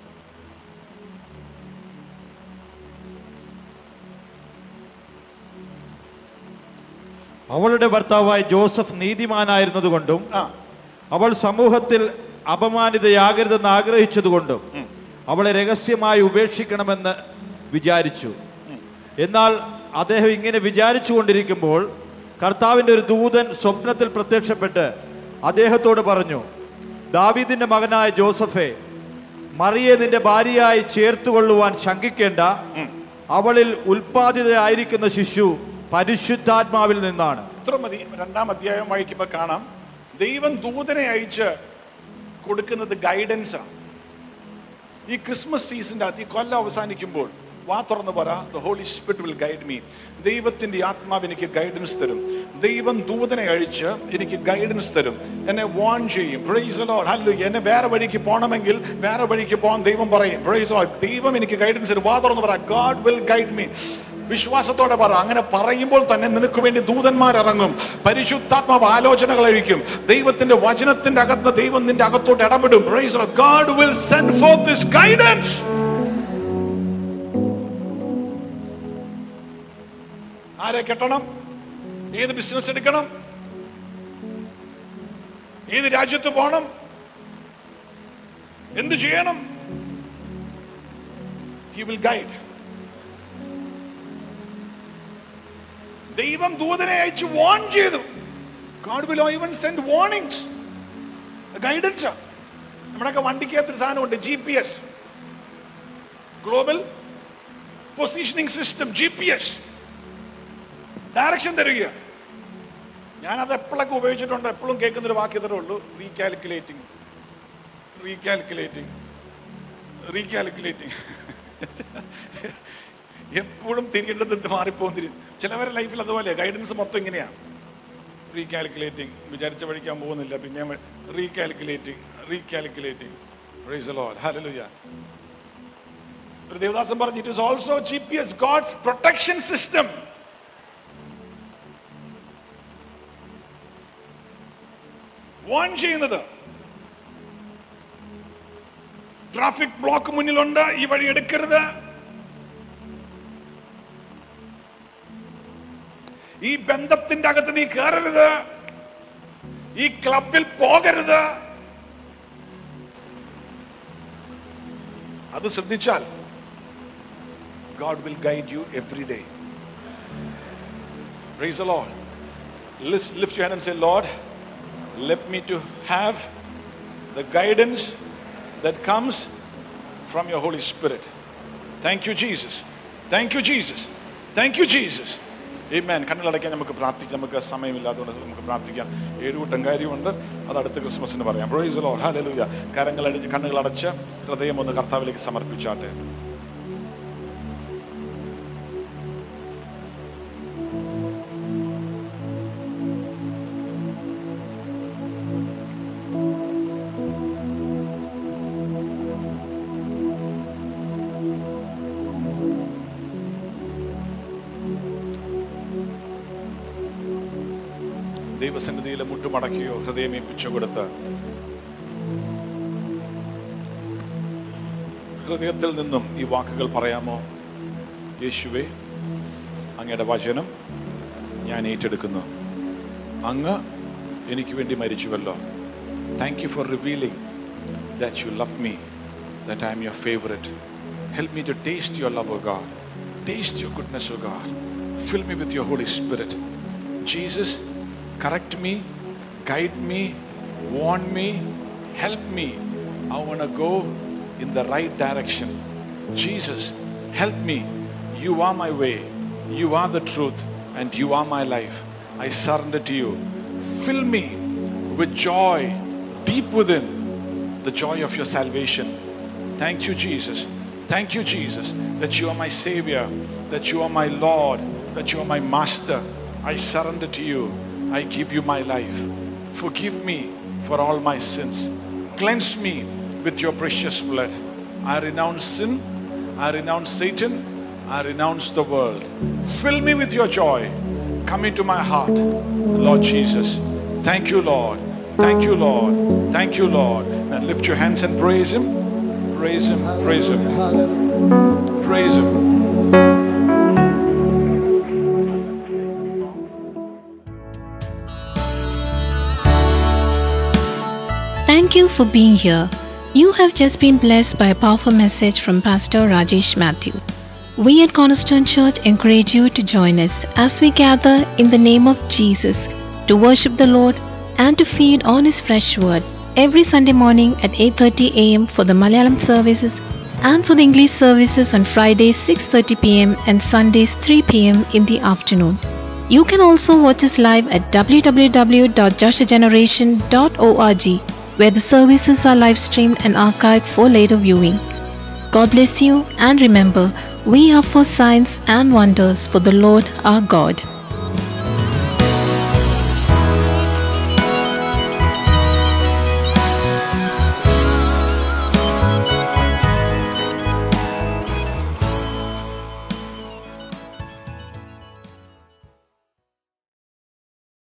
അവളുടെ ഭർത്താവായ ജോസഫ് നീതിമാനായിരുന്നതുകൊണ്ടും ആ അവൾ സമൂഹത്തിൽ അപമാനിതയാകരുതെന്ന് ആഗ്രഹിച്ചതുകൊണ്ടും അവളെ രഹസ്യമായി ഉപേക്ഷിക്കണമെന്ന് വിചാരിച്ചു എന്നാൽ അദ്ദേഹം ഇങ്ങനെ വിചാരിച്ചു കൊണ്ടിരിക്കുമ്പോൾ കർത്താവിൻ്റെ ഒരു ദൂതൻ സ്വപ്നത്തിൽ പ്രത്യക്ഷപ്പെട്ട് അദ്ദേഹത്തോട് പറഞ്ഞു ദാവീദിന്റെ മകനായ ജോസഫെ മറിയെ നിന്റെ ഭാര്യയായി ചേർത്തുകൊള്ളുവാൻ ശങ്കിക്കേണ്ട അവളിൽ ഉൽപാദിതയായിരിക്കുന്ന ശിശു പരിശുദ്ധാത്മാവിൽ നിന്നാണ് ഇത്ര മതി രണ്ടാം അധ്യായം വായിക്കുമ്പോൾ കാണാം ദൈവം ദൂതനെ അയച്ച് കൊടുക്കുന്നത് ഗൈഡൻസ് ആണ് ഈ ക്രിസ്മസ് സീസണിന്റെ അകത്ത് ഈ കൊല്ലം അവസാനിക്കുമ്പോൾ വാ തുറന്ന് പറ the Holy Spirit will guide me ദൈവത്തിന്റെ ആത്മാവ് എനിക്ക് ഗൈഡൻസ് തരും ദൈവം ദൂതനെ അഴിച്ച് എനിക്ക് ഗൈഡൻസ് തരും എന്നെ വാൺ ചെയ്യും പ്രൈസ് ലോഡ് ഹല്ലേലൂയ എന്നെ വേറെ വഴിക്ക് പോകണമെങ്കിൽ വേറെ വഴിക്ക് പോകാൻ ദൈവം പറയും പ്രൈസ് ലോഡ് ദൈവം എനിക്ക് ഗൈഡൻസ് തരും വാ തുറന്ന് പറ ഗാഡ് വിൽ ഗൈഡ് മീ വിശ്വാസത്തോടെ പറ അങ്ങനെ പറയുമ്പോൾ തന്നെ നിനക്ക് വേണ്ടി ദൂതന്മാർ ഇറങ്ങും പരിശുദ്ധാത്മാവ് ആലോചനകൾ അഴിക്കും ദൈവത്തിന്റെ വചനത്തിന്റെ അകത്ത് ദൈവം നിന്റെ അകത്തോട്ട് ഇടപെടും God will send for this guidance ആരെ കെട്ടണം ഏത് ബിസിനസ് എടുക്കണം ഏത് രാജ്യത്ത് പോകണം എന്ത് ചെയ്യണം ഹി വിൽ ഗൈഡ് ദൈവം ദൂതനെ അയച്ച് വാൺ ചെയ്തു God will even send warnings guidance നമ്മുടെയൊക്കെ വണ്ടിക്കകത്തൊരു സാധനമുണ്ട് G P S global positioning system G P S direction തരിക ഞാനത് എപ്പോഴൊക്കെ ഉപയോഗിച്ചിട്ടുണ്ട് എപ്പോഴും കേൾക്കുന്നൊരു വാക്യം തരേ ഉള്ളൂ റീകാൽക്കുലേറ്റിംഗ് റീകാൽക്കുലേറ്റിംഗ് റീകാൽക്കുലേറ്റിംഗ് എപ്പോഴും തിരിയേണ്ടത് മാറിപ്പോകും തിരി ചിലവരുടെ ലൈഫിൽ അതുപോലെ ഗൈഡൻസ് മൊത്തം ഇങ്ങനെയാണ് റീകാൽക്കുലേറ്റിംഗ് വിചാരിച്ച വഴിക്കാൻ പോകുന്നില്ല പിന്നെ റീകാൽക്കുലേറ്റിംഗ് റീകാൽക്കുലേറ്റിംഗ് ഹല്ലേലൂയ ഒരു ദേവദാസൻ പറഞ്ഞു it is also G P S God's protection system warn ചെയ്യുന്നത് ട്രാഫിക് ബ്ലോക്ക് മുന്നിലുണ്ട് ഈ വഴി എടുക്കരുത് ഈ ബന്ധത്തിന്റെ അകത്ത് നീ കയറരുത് ഈ ക്ലബിൽ പോകരുത് അത് ശ്രദ്ധിച്ചാൽ God will guide you every day Praise the Lord. Lift, lift your hand and say, Lord, let me to have the guidance that comes from your Holy Spirit. Thank you, Jesus. Thank you, Jesus. Thank you, Jesus. Amen. കണ്ണുകളടയ്ക്കാൻ നമുക്ക് പ്രാർത്ഥിക്കാം നമുക്ക് സമയമില്ലാത്തതുകൊണ്ട് നമുക്ക് പ്രാർത്ഥിക്കാം ഏഴുകൂട്ടം കാര്യമുണ്ട് അത് അടുത്ത ക്രിസ്മസിന് പറയാം പ്രൊയ്സ് ലോ ഹാലലൂയ കരങ്ങളടിച്ച് കണ്ണുകളടച്ച് ഹൃദയം ഒന്ന് കർത്താവിലേക്ക് സമർപ്പിച്ചാട്ടെ ദൈവസന്നിധിയിൽ മുട്ടുമടക്കിയോ ഹൃദയം ഏൽപ്പിച്ചു കൊടുത്ത് ഹൃദയത്തിൽ നിന്നും ഈ വാക്കുകൾ പറയാമോ യേശുവേ അങ്ങയുടെ വചനം ഞാൻ ഏറ്റെടുക്കുന്നു അങ്ങ് എനിക്ക് വേണ്ടി മരിച്ചുവല്ലോ thank you for revealing that you love me that I am your favourite help me to taste your love O God taste your goodness O God fill me with your Holy Spirit Jesus correct me, guide me, warn me, help me. I want to go in the right direction. Jesus, help me. You are my way, you are the truth, and you are my life. I surrender to you. Fill me with joy deep within, the joy of your salvation. Thank you, Jesus. Thank you, Jesus, that you are my Savior, that you are my Lord, that you are my Master. I surrender to you. I give you my life. Forgive me for all my sins. Cleanse me with your precious blood. I renounce sin. I renounce Satan. I renounce the world. Fill me with your joy. Come into my heart, Lord Jesus. Thank you, Lord. Thank you, Lord. Thank you, Lord. And lift your hands and praise Him. Praise Him. Praise Him. Praise Him. Thank you for being here. You have just been blessed by a powerful message from Pastor Rajesh Matthew. We at Cornerstone Church encourage you to join us as we gather in the name of Jesus to worship the Lord and to feed on his fresh word every Sunday morning at 8:30 a.m. for the Malayalam services and for the English services on Fridays 6:30 p.m. and Sundays 3 p.m. in the afternoon. You can also watch us live at www.joshageneration.org where the services are live streamed and archived for later viewing. God bless you and remember, we are for signs and wonders for the Lord our God.